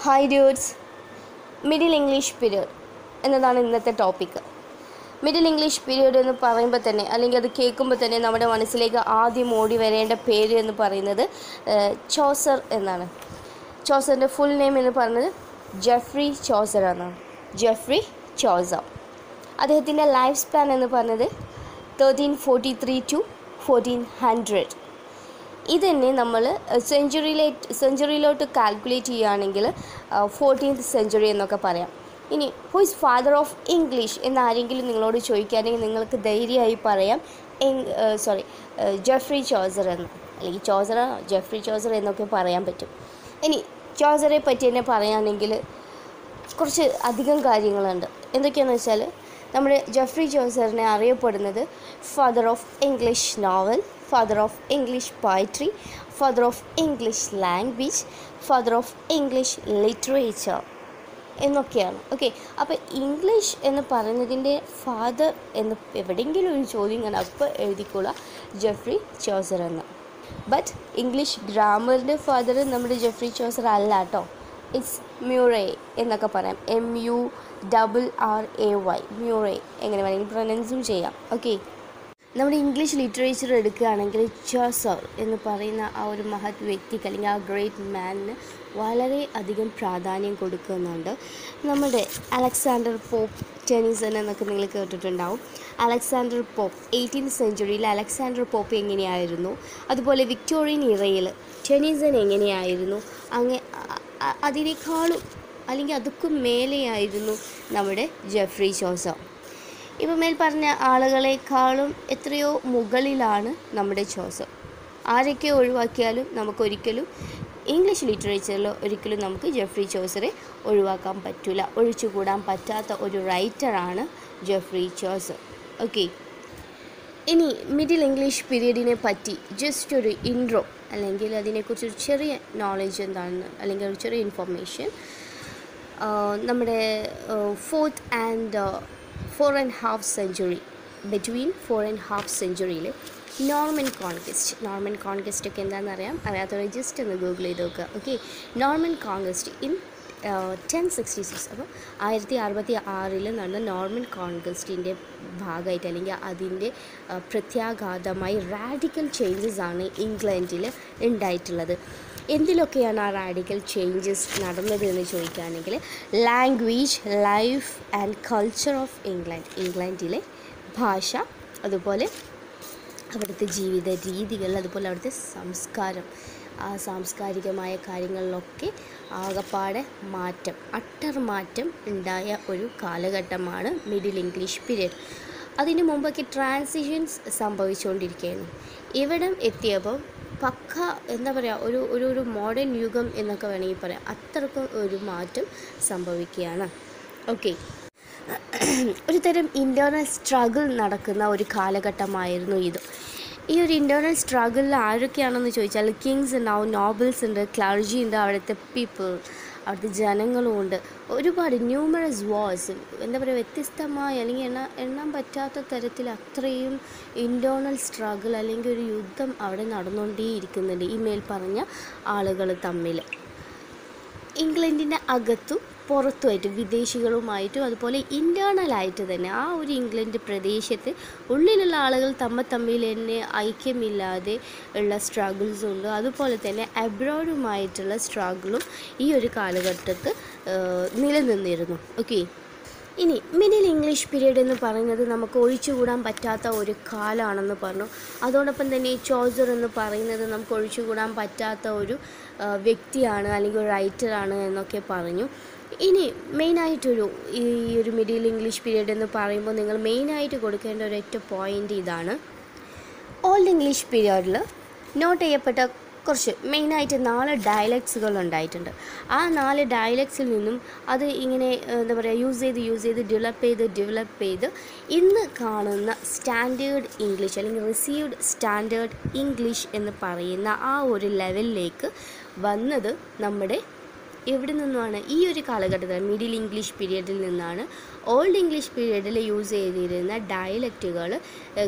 hi dudes middle English period എന്നതാണ് ഇന്നത്തെ topic middle English period എന്ന് പറയുമ്പോൾ തന്നെ അല്ലെങ്കിൽ അത് കേൾക്കുമ്പോൾ തന്നെ നമ്മുടെ മനസ്സിലേക്ക് ആദ്യം ഓടി വരേണ്ട പേര് എന്ന് പറയുന്നത് ചോസർ എന്നാണ് ചോസറിൻ്റെ ഫുൾ നെയിം എന്ന് പറയുന്നത് ജെഫ്രി ചോസർ എന്നാണ് ജെഫ്രി ചോസർ അദ്ദേഹത്തിൻ്റെ ലൈഫ് സ്പാൻ എന്ന് പറഞ്ഞത് thirteen forty three to fourteen hundred ഇതന്നെ നമ്മൾ സെഞ്ചുറിയിലെ സെഞ്ചുറിയിലോട്ട് കാൽക്കുലേറ്റ് ചെയ്യുകയാണെങ്കിൽ ഫോർട്ടീൻത്ത് സെഞ്ചുറി എന്നൊക്കെ പറയാം ഇനി who is father of English എന്ന് ആരെങ്കിലും നിങ്ങളോട് ചോദിക്കുകയാണെങ്കിൽ നിങ്ങൾക്ക് ധൈര്യമായി പറയാം സോറി ജെഫ്രി ചോസർ എന്ന് അല്ലെങ്കിൽ ചോസർ ജെഫ്രി ചോസർ എന്നൊക്കെ പറയാൻ പറ്റും ഇനി ചോസറെ പറ്റി തന്നെ പറയുകയാണെങ്കിൽ കുറച്ച് അധികം കാര്യങ്ങളുണ്ട് എന്തൊക്കെയാണെന്ന് വെച്ചാൽ നമ്മുടെ ജെഫ്രി ചോസറിനെ അറിയപ്പെടുന്നത് father of English novel father of English poetry father of English language father of English literature എന്നൊക്കെയാണ് ഓക്കെ അപ്പോൾ ഇംഗ്ലീഷ് എന്ന് പറയുന്നതിൻ്റെ ഫാദർ എന്ന് എവിടെയെങ്കിലും ഒരു ചോദ്യം ഞാൻ അപ്പോൾ എഴുതിക്കൊള്ളുക ജെഫ്രി ചോസർ എന്ന് ബട്ട് ഇംഗ്ലീഷ് ഗ്രാമറിൻ്റെ ഫാദർ നമ്മുടെ ജെഫ്രി ചോസർ അല്ല കേട്ടോ ഇറ്റ്സ് മ്യൂറേ എന്നൊക്കെ പറയാം M U double R A Y Murray എങ്ങനെ വേണമെങ്കിൽ പ്രൊനൗൺസും ചെയ്യാം ഓക്കെ നമ്മുടെ ഇംഗ്ലീഷ് ലിറ്ററേച്ചർ എടുക്കുകയാണെങ്കിൽ ചോസർ എന്ന് പറയുന്ന ആ ഒരു മഹത് വ്യക്തിക്ക് അല്ലെങ്കിൽ ആ ഗ്രേറ്റ് മാനിന് വളരെ അധികം പ്രാധാന്യം കൊടുക്കുന്നുണ്ട് നമ്മുടെ അലക്സാണ്ടർ പോപ്പ് ടെനിസൺ എന്നൊക്കെ നിങ്ങൾ കേട്ടിട്ടുണ്ടാവും അലക്സാണ്ടർ പോപ്പ് എയ്റ്റീൻ സെഞ്ചുറിയിൽ അലക്സാണ്ടർ പോപ്പ് എങ്ങനെയായിരുന്നു അതുപോലെ വിക്ടോറിയൻ ഇറയിൽ ടെനിസൺ എങ്ങനെയായിരുന്നു അങ്ങ് അതിനേക്കാളും അല്ലെങ്കിൽ അതൊക്കെ മേലെയായിരുന്നു നമ്മുടെ ജെഫ്രി ചോസർ ഇപ്പം മേൽ പറഞ്ഞ ആളുകളെക്കാളും എത്രയോ മുകളിലാണ് നമ്മുടെ ചോസർ ആരൊക്കെ ഒഴിവാക്കിയാലും നമുക്കൊരിക്കലും ഇംഗ്ലീഷ് ലിറ്ററേച്ചറിൽ ഒരിക്കലും നമുക്ക് ജെഫ്രി ചോസറെ ഒഴിവാക്കാൻ പറ്റില്ല ഒഴിച്ചുകൂടാൻ പറ്റാത്ത ഒരു റൈറ്ററാണ് ജെഫ്രി ചോസർ ഓക്കെ ഇനി മിഡിൽ ഇംഗ്ലീഷ് പീരീഡിനെ പറ്റി ജസ്റ്റ് ഒരു ഇൻട്രോ അല്ലെങ്കിൽ അതിനെക്കുറിച്ച് ഒരു ചെറിയ നോളജ് എന്താണെന്ന് അല്ലെങ്കിൽ ഒരു ചെറിയ ഇൻഫർമേഷൻ നമ്മുടെ fourth and four and half century between four and half സെഞ്ചുറിയിൽ നോർമൻ കോൺക്വസ്റ്റ് നോർമൻ കോൺക്വസ്റ്റ് ഒക്കെ എന്താണെന്ന് അറിയാം അറിയാത്തവരെ ജസ്റ്റ് ഒന്ന് ഗൂഗിൾ ചെയ്ത് നോക്കുക okay Norman conquest in ten sixty six അപ്പോൾ ആയിരത്തി അറുപത്തി ആറിൽ നടന്ന നോർമൻ കോൺക്വസ്റ്റിൻ്റെ ഭാഗമായിട്ട് അല്ലെങ്കിൽ അതിൻ്റെ പ്രത്യാഘാതമായി റാഡിക്കൽ ചേഞ്ചസ് ആണ് ഇംഗ്ലണ്ടിൽ ഉണ്ടായിട്ടുള്ളത് എന്തിലൊക്കെയാണ് ആ റാഡിക്കൽ ചേഞ്ചസ് നടന്നത് എന്ന് ചോദിക്കുകയാണെങ്കിൽ language life and culture of England ഇംഗ്ലണ്ടിലെ ഭാഷ അതുപോലെ അവിടുത്തെ ജീവിത രീതികൾ അതുപോലെ അവിടുത്തെ സംസ്കാരം ആ സാംസ്കാരികമായ കാര്യങ്ങളിലൊക്കെ ആകപ്പാടെ മാറ്റം അട്ടർ മാറ്റം ഉണ്ടായ ഒരു കാലഘട്ടമാണ് മിഡിൽ ഇംഗ്ലീഷ് പീരീഡ് അതിനു മുമ്പൊക്കെ ട്രാൻസിഷൻസ് സംഭവിച്ചുകൊണ്ടിരിക്കുകയായിരുന്നു ഇവിടം എത്തിയപ്പോൾ പക്ക എന്താ പറയുക ഒരു ഒരു ഒരു മോഡേൺ യുഗം എന്നൊക്കെ വേണമെങ്കിൽ പറയാം അത്രക്കും ഒരു മാറ്റം സംഭവിക്കുകയാണ് ഓക്കെ ഒരു തരം ഇൻറ്റേർണൽ സ്ട്രഗിൾ നടക്കുന്ന ഒരു കാലഘട്ടമായിരുന്നു ഇത് ഈ ഒരു ഇൻറ്റേർണൽ സ്ട്രഗിളിൽ ആരൊക്കെയാണെന്ന് ചോദിച്ചാൽ കിങ്സ് ഉണ്ടാവും നോബൽസ് ഉണ്ട് ക്ലർജി ഉണ്ട് അവിടുത്തെ പീപ്പിൾ അവിടുത്തെ ജനങ്ങളും ഉണ്ട് ഒരുപാട് ന്യൂമറസ് വാസ് എന്താ പറയുക വ്യത്യസ്തമായ അല്ലെങ്കിൽ എണ്ണ എണ്ണാൻ പറ്റാത്ത തരത്തിൽ അത്രയും ഇൻറ്റേർണൽ സ്ട്രഗിൾ അല്ലെങ്കിൽ ഒരു യുദ്ധം അവിടെ നടന്നുകൊണ്ടേയിരിക്കുന്നുണ്ട് ഈ മേൽ പറഞ്ഞ ആളുകൾ തമ്മിൽ ഇംഗ്ലണ്ടിൻ്റെ അകത്തും പുറത്തുമായിട്ട് വിദേശികളുമായിട്ടും അതുപോലെ ഇൻറ്റേർണലായിട്ട് തന്നെ ആ ഒരു ഇംഗ്ലണ്ട് പ്രദേശത്ത് ഉള്ളിലുള്ള ആളുകൾ തമ്മിൽ തമ്മിൽ തന്നെ ഐക്യമില്ലാതെ ഉള്ള സ്ട്രഗിൾസും ഉണ്ട് അതുപോലെ തന്നെ അബ്രോഡുമായിട്ടുള്ള സ്ട്രഗിളും ഈ ഒരു കാലഘട്ടത്ത് നിലനിന്നിരുന്നു ഓക്കെ ഇനി മിഡിൽ ഇംഗ്ലീഷ് പീരീഡ് എന്ന് പറയുന്നത് നമുക്ക് ഒഴിച്ചുകൂടാൻ പറ്റാത്ത ഒരു കാലമാണെന്ന് പറഞ്ഞു അതോടൊപ്പം തന്നെ ചോസർ എന്ന് പറയുന്നത് നമുക്ക് ഒഴിച്ചുകൂടാൻ പറ്റാത്ത ഒരു വ്യക്തിയാണ് അല്ലെങ്കിൽ ഒരു റൈറ്ററാണ് എന്നൊക്കെ പറഞ്ഞു ഇനി മെയിനായിട്ടൊരു ഈ ഒരു മിഡിൽ ഇംഗ്ലീഷ് പീരീഡ് എന്ന് പറയുമ്പോൾ നിങ്ങൾ മെയിനായിട്ട് കൊടുക്കേണ്ട ഒരൊറ്റ പോയിൻ്റ് ഇതാണ് ഓൾഡ് ഇംഗ്ലീഷ് പീരീഡിൽ നോട്ട് ചെയ്യപ്പെട്ട കുറച്ച് മെയിനായിട്ട് നാല് ഡയലക്ട്സുകൾ ഉണ്ടായിട്ടുണ്ട് ആ നാല് ഡയലക്ട്സിൽ നിന്നും അത് ഇങ്ങനെ എന്താ പറയുക യൂസ് ചെയ്ത് യൂസ് ചെയ്ത് ഡെവലപ്പ് ചെയ്ത് ഡെവലപ്പ് ചെയ്ത് ഇന്ന് കാണുന്ന സ്റ്റാൻഡേർഡ് ഇംഗ്ലീഷ് അല്ലെങ്കിൽ റിസീവ്ഡ് സ്റ്റാൻഡേർഡ് ഇംഗ്ലീഷ് എന്ന് പറയുന്ന ആ ഒരു ലെവലിലേക്ക് വന്നത് നമ്മുടെ എവിടെ നിന്നുമാണ് ഈ ഒരു കാലഘട്ടത്തിൽ മിഡിൽ ഇംഗ്ലീഷ് പീരീഡിൽ നിന്നാണ് ഓൾഡ് ഇംഗ്ലീഷ് പീരീഡിൽ യൂസ് ചെയ്തിരുന്ന ഡയലക്റ്റുകൾ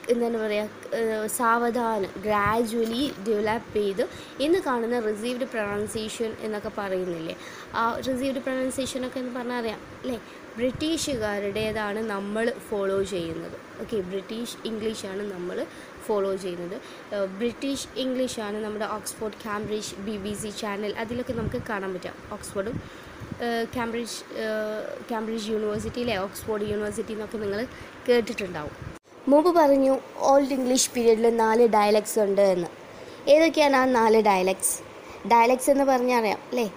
എന്താണ് പറയുക സാവധാനം ഗ്രാജുവലി ഡെവലപ്പ് ചെയ്ത് ഇന്ന് കാണുന്ന റിസീവ്ഡ് പ്രൊണൗൺസിയേഷൻ എന്നൊക്കെ പറയുന്നില്ലേ ആ റിസീവ്ഡ് പ്രൊണൗൺസിയേഷനൊക്കെ എന്ന് പറഞ്ഞാൽ അറിയാം അല്ലേ ബ്രിട്ടീഷുകാരുടേതാണ് നമ്മൾ ഫോളോ ചെയ്യുന്നത് ഓക്കെ ബ്രിട്ടീഷ് ഇംഗ്ലീഷാണ് നമ്മൾ ഫോളോ ചെയ്യുന്നത് ഏഹ് ബ്രിട്ടീഷ് ഇംഗ്ലീഷാണ് നമ്മുടെ Oxford Cambridge B B C channel അതിലൊക്കെ നമുക്ക് കാണാൻ പറ്റാം ഓക്സ്ഫോർഡും ഏഹ് കാംബ്രിഡ്ജ് ഏഹ് കാംബ്രിഡ്ജ് യൂണിവേഴ്സിറ്റിയിലെ ഓക്സ്ഫോർഡ് യൂണിവേഴ്സിറ്റി എന്നൊക്കെ നിങ്ങൾ കേട്ടിട്ടുണ്ടാവും മുമ്പ് പറഞ്ഞു ഓൾഡ് ഇംഗ്ലീഷ് പീരീഡിൽ നാല് ഡയലക്ട്സ് ഉണ്ട് എന്ന് ഏതൊക്കെയാണ് ആ നാല് ഡയലക്ട്സ് ഡയലക്ട്സ് എന്ന് പറഞ്ഞാൽ അറിയാം അല്ലേ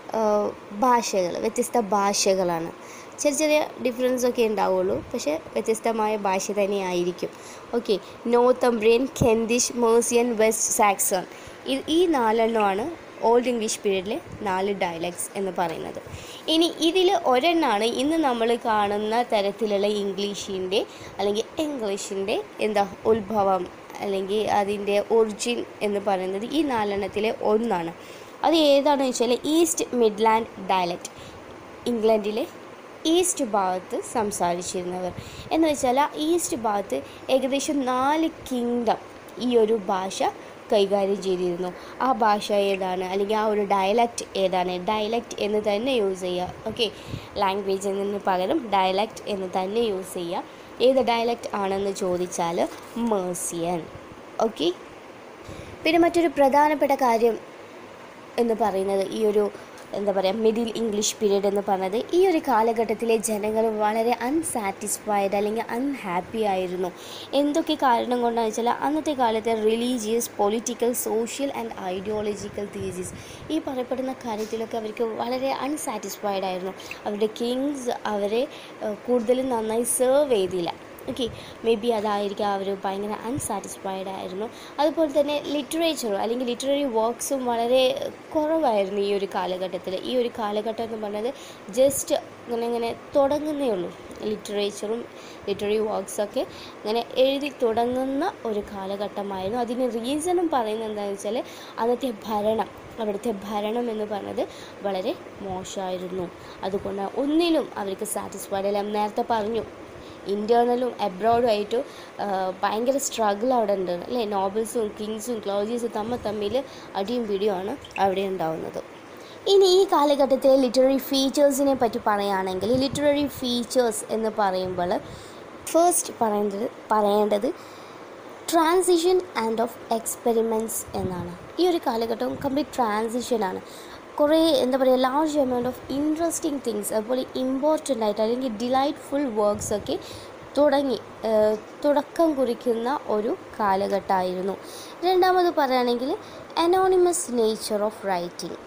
ഭാഷകൾ വ്യത്യസ്ത ഭാഷകളാണ് ചെറിയ ചെറിയ ഡിഫറൻസ് ഒക്കെ ഉണ്ടാവുള്ളൂ പക്ഷേ വ്യത്യസ്തമായ ഭാഷ തന്നെയായിരിക്കും okay Northumbrian Kentish Mercian West Saxon ഇത് ഈ നാലെണ്ണമാണ് ഓൾഡ് ഇംഗ്ലീഷ് പീരീഡിലെ നാല് ഡയലക്ട്സ് എന്ന് പറയുന്നത് ഇനി ഇതിൽ ഒരെണ്ണമാണ് ഇന്ന് നമ്മൾ കാണുന്ന തരത്തിലുള്ള ഇംഗ്ലീഷിൻ്റെ അല്ലെങ്കിൽ ഇംഗ്ലീഷിൻ്റെ എന്താ ഉത്ഭവം അല്ലെങ്കിൽ അതിൻ്റെ ഒറിജിൻ എന്ന് പറയുന്നത് ഈ നാലെണ്ണത്തിലെ ഒന്നാണ് അത് ഏതാണെന്ന് വെച്ചാൽ ഈസ്റ്റ് മിഡ്ലാൻഡ് ഡയലക്റ്റ് ഇംഗ്ലണ്ടിലെ ഈസ്റ്റ് ഭാഗത്ത് സംസാരിച്ചിരുന്നവർ എന്ന് വെച്ചാൽ ആ ഈസ്റ്റ് ഭാഗത്ത് ഏകദേശം നാല് കിങ്ഡം ഈ ഒരു ഭാഷ കൈകാര്യം ചെയ്തിരുന്നു ആ ഭാഷ ഏതാണ് അല്ലെങ്കിൽ ആ ഒരു ഡയലക്റ്റ് ഏതാണ് ഡയലക്റ്റ് എന്ന് തന്നെ യൂസ് ചെയ്യുക ഓക്കെ ലാംഗ്വേജ് എന്നതിന് പകരം ഡയലക്റ്റ് എന്ന് തന്നെ യൂസ് ചെയ്യുക ഏത് ഡയലക്റ്റ് ആണെന്ന് ചോദിച്ചാൽ മേഴ്സിയൻ ഓക്കെ പിന്നെ മറ്റൊരു പ്രധാനപ്പെട്ട കാര്യം എന്ന് പറയുന്നത് ഈ ഒരു എന്താ പറയുക മിഡിൽ ഇംഗ്ലീഷ് പീരീഡ് എന്ന് പറഞ്ഞത് ഈ ഒരു കാലഘട്ടത്തിലെ ജനങ്ങൾ വളരെ അൺസാറ്റിസ്ഫൈഡ് അല്ലെങ്കിൽ അൺഹാപ്പി ആയിരുന്നു എന്തൊക്കെ കാരണം കൊണ്ടാണെന്ന് വെച്ചാൽ അന്നത്തെ കാലത്തെ religious political social and ideological thesis ഈ പറയപ്പെടുന്ന കാര്യത്തിലൊക്കെ അവർക്ക് വളരെ അൺസാറ്റിസ്ഫൈഡ് ആയിരുന്നു അവരുടെ കിങ്സ് അവരെ ഏഹ്, കൂടുതലും നന്നായി സെർവ് ചെയ്തില്ല ഓക്കെ മേ ബി അതായിരിക്കും അവർ ഭയങ്കര അൺസാറ്റിസ്ഫൈഡ് ആയിരുന്നു അതുപോലെ തന്നെ ലിറ്ററേച്ചറും അല്ലെങ്കിൽ ലിറ്റററി വർക്ക്സും വളരെ കുറവായിരുന്നു ഈ ഒരു കാലഘട്ടത്തിൽ ഈ ഒരു കാലഘട്ടം എന്ന് പറഞ്ഞത് ജസ്റ്റ് ഇങ്ങനെ ഇങ്ങനെ തുടങ്ങുന്നേ ഉള്ളൂ ലിറ്ററേച്ചറും ലിറ്റററി വർക്ക്സൊക്കെ ഇങ്ങനെ എഴുതി തുടങ്ങുന്ന ഒരു കാലഘട്ടമായിരുന്നു അതിന് റീസണും പറയുന്നത് എന്താണെന്ന് വെച്ചാൽ അന്നത്തെ ഭരണം അവിടുത്തെ ഭരണം എന്ന് പറഞ്ഞത് വളരെ മോശമായിരുന്നു അതുകൊണ്ട് ഒന്നിലും അവർക്ക് സാറ്റിസ്ഫൈഡ് അല്ല നേരത്തെ പറഞ്ഞു ഇൻറ്റേർണലും അബ്രോഡും ആയിട്ട് ഭയങ്കര സ്ട്രഗിൾ അവിടെ ഉണ്ട് അല്ലേ നോബൽസും കിങ്സും ക്ലോജീസും തമ്മിൽ തമ്മിൽ അടിയും പിടിയുമാണ് അവിടെ ഉണ്ടാവുന്നത് ഇനി ഈ കാലഘട്ടത്തിലെ ലിറ്റററി ഫീച്ചേഴ്സിനെ പറ്റി പറയുകയാണെങ്കിൽ ലിറ്റററി ഫീച്ചേഴ്സ് എന്ന് പറയുമ്പോൾ ഫസ്റ്റ് പറയേണ്ടത് പറയേണ്ടത് ട്രാൻസിഷൻ ആൻഡ് ഓഫ് എക്സ്പെരിമെൻറ്റ്സ് എന്നാണ് ഈ ഒരു കാലഘട്ടം കംപ്ലീറ്റ് ട്രാൻസിഷനാണ് കുറേ എന്താ പറയുക large amount of interesting things അതുപോലെ ഇമ്പോർട്ടൻ്റ് ആയിട്ട് അല്ലെങ്കിൽ ഡിലൈറ്റ്ഫുൾ വർക്ക്സ് ഒക്കെ തുടങ്ങി ഏഹ്, തുടക്കം കുറിക്കുന്ന ഒരു കാലഘട്ടമായിരുന്നു രണ്ടാമത് പറയുകയാണെങ്കിൽ അനോണിമസ് നേച്ചർ ഓഫ് റൈറ്റിംഗ്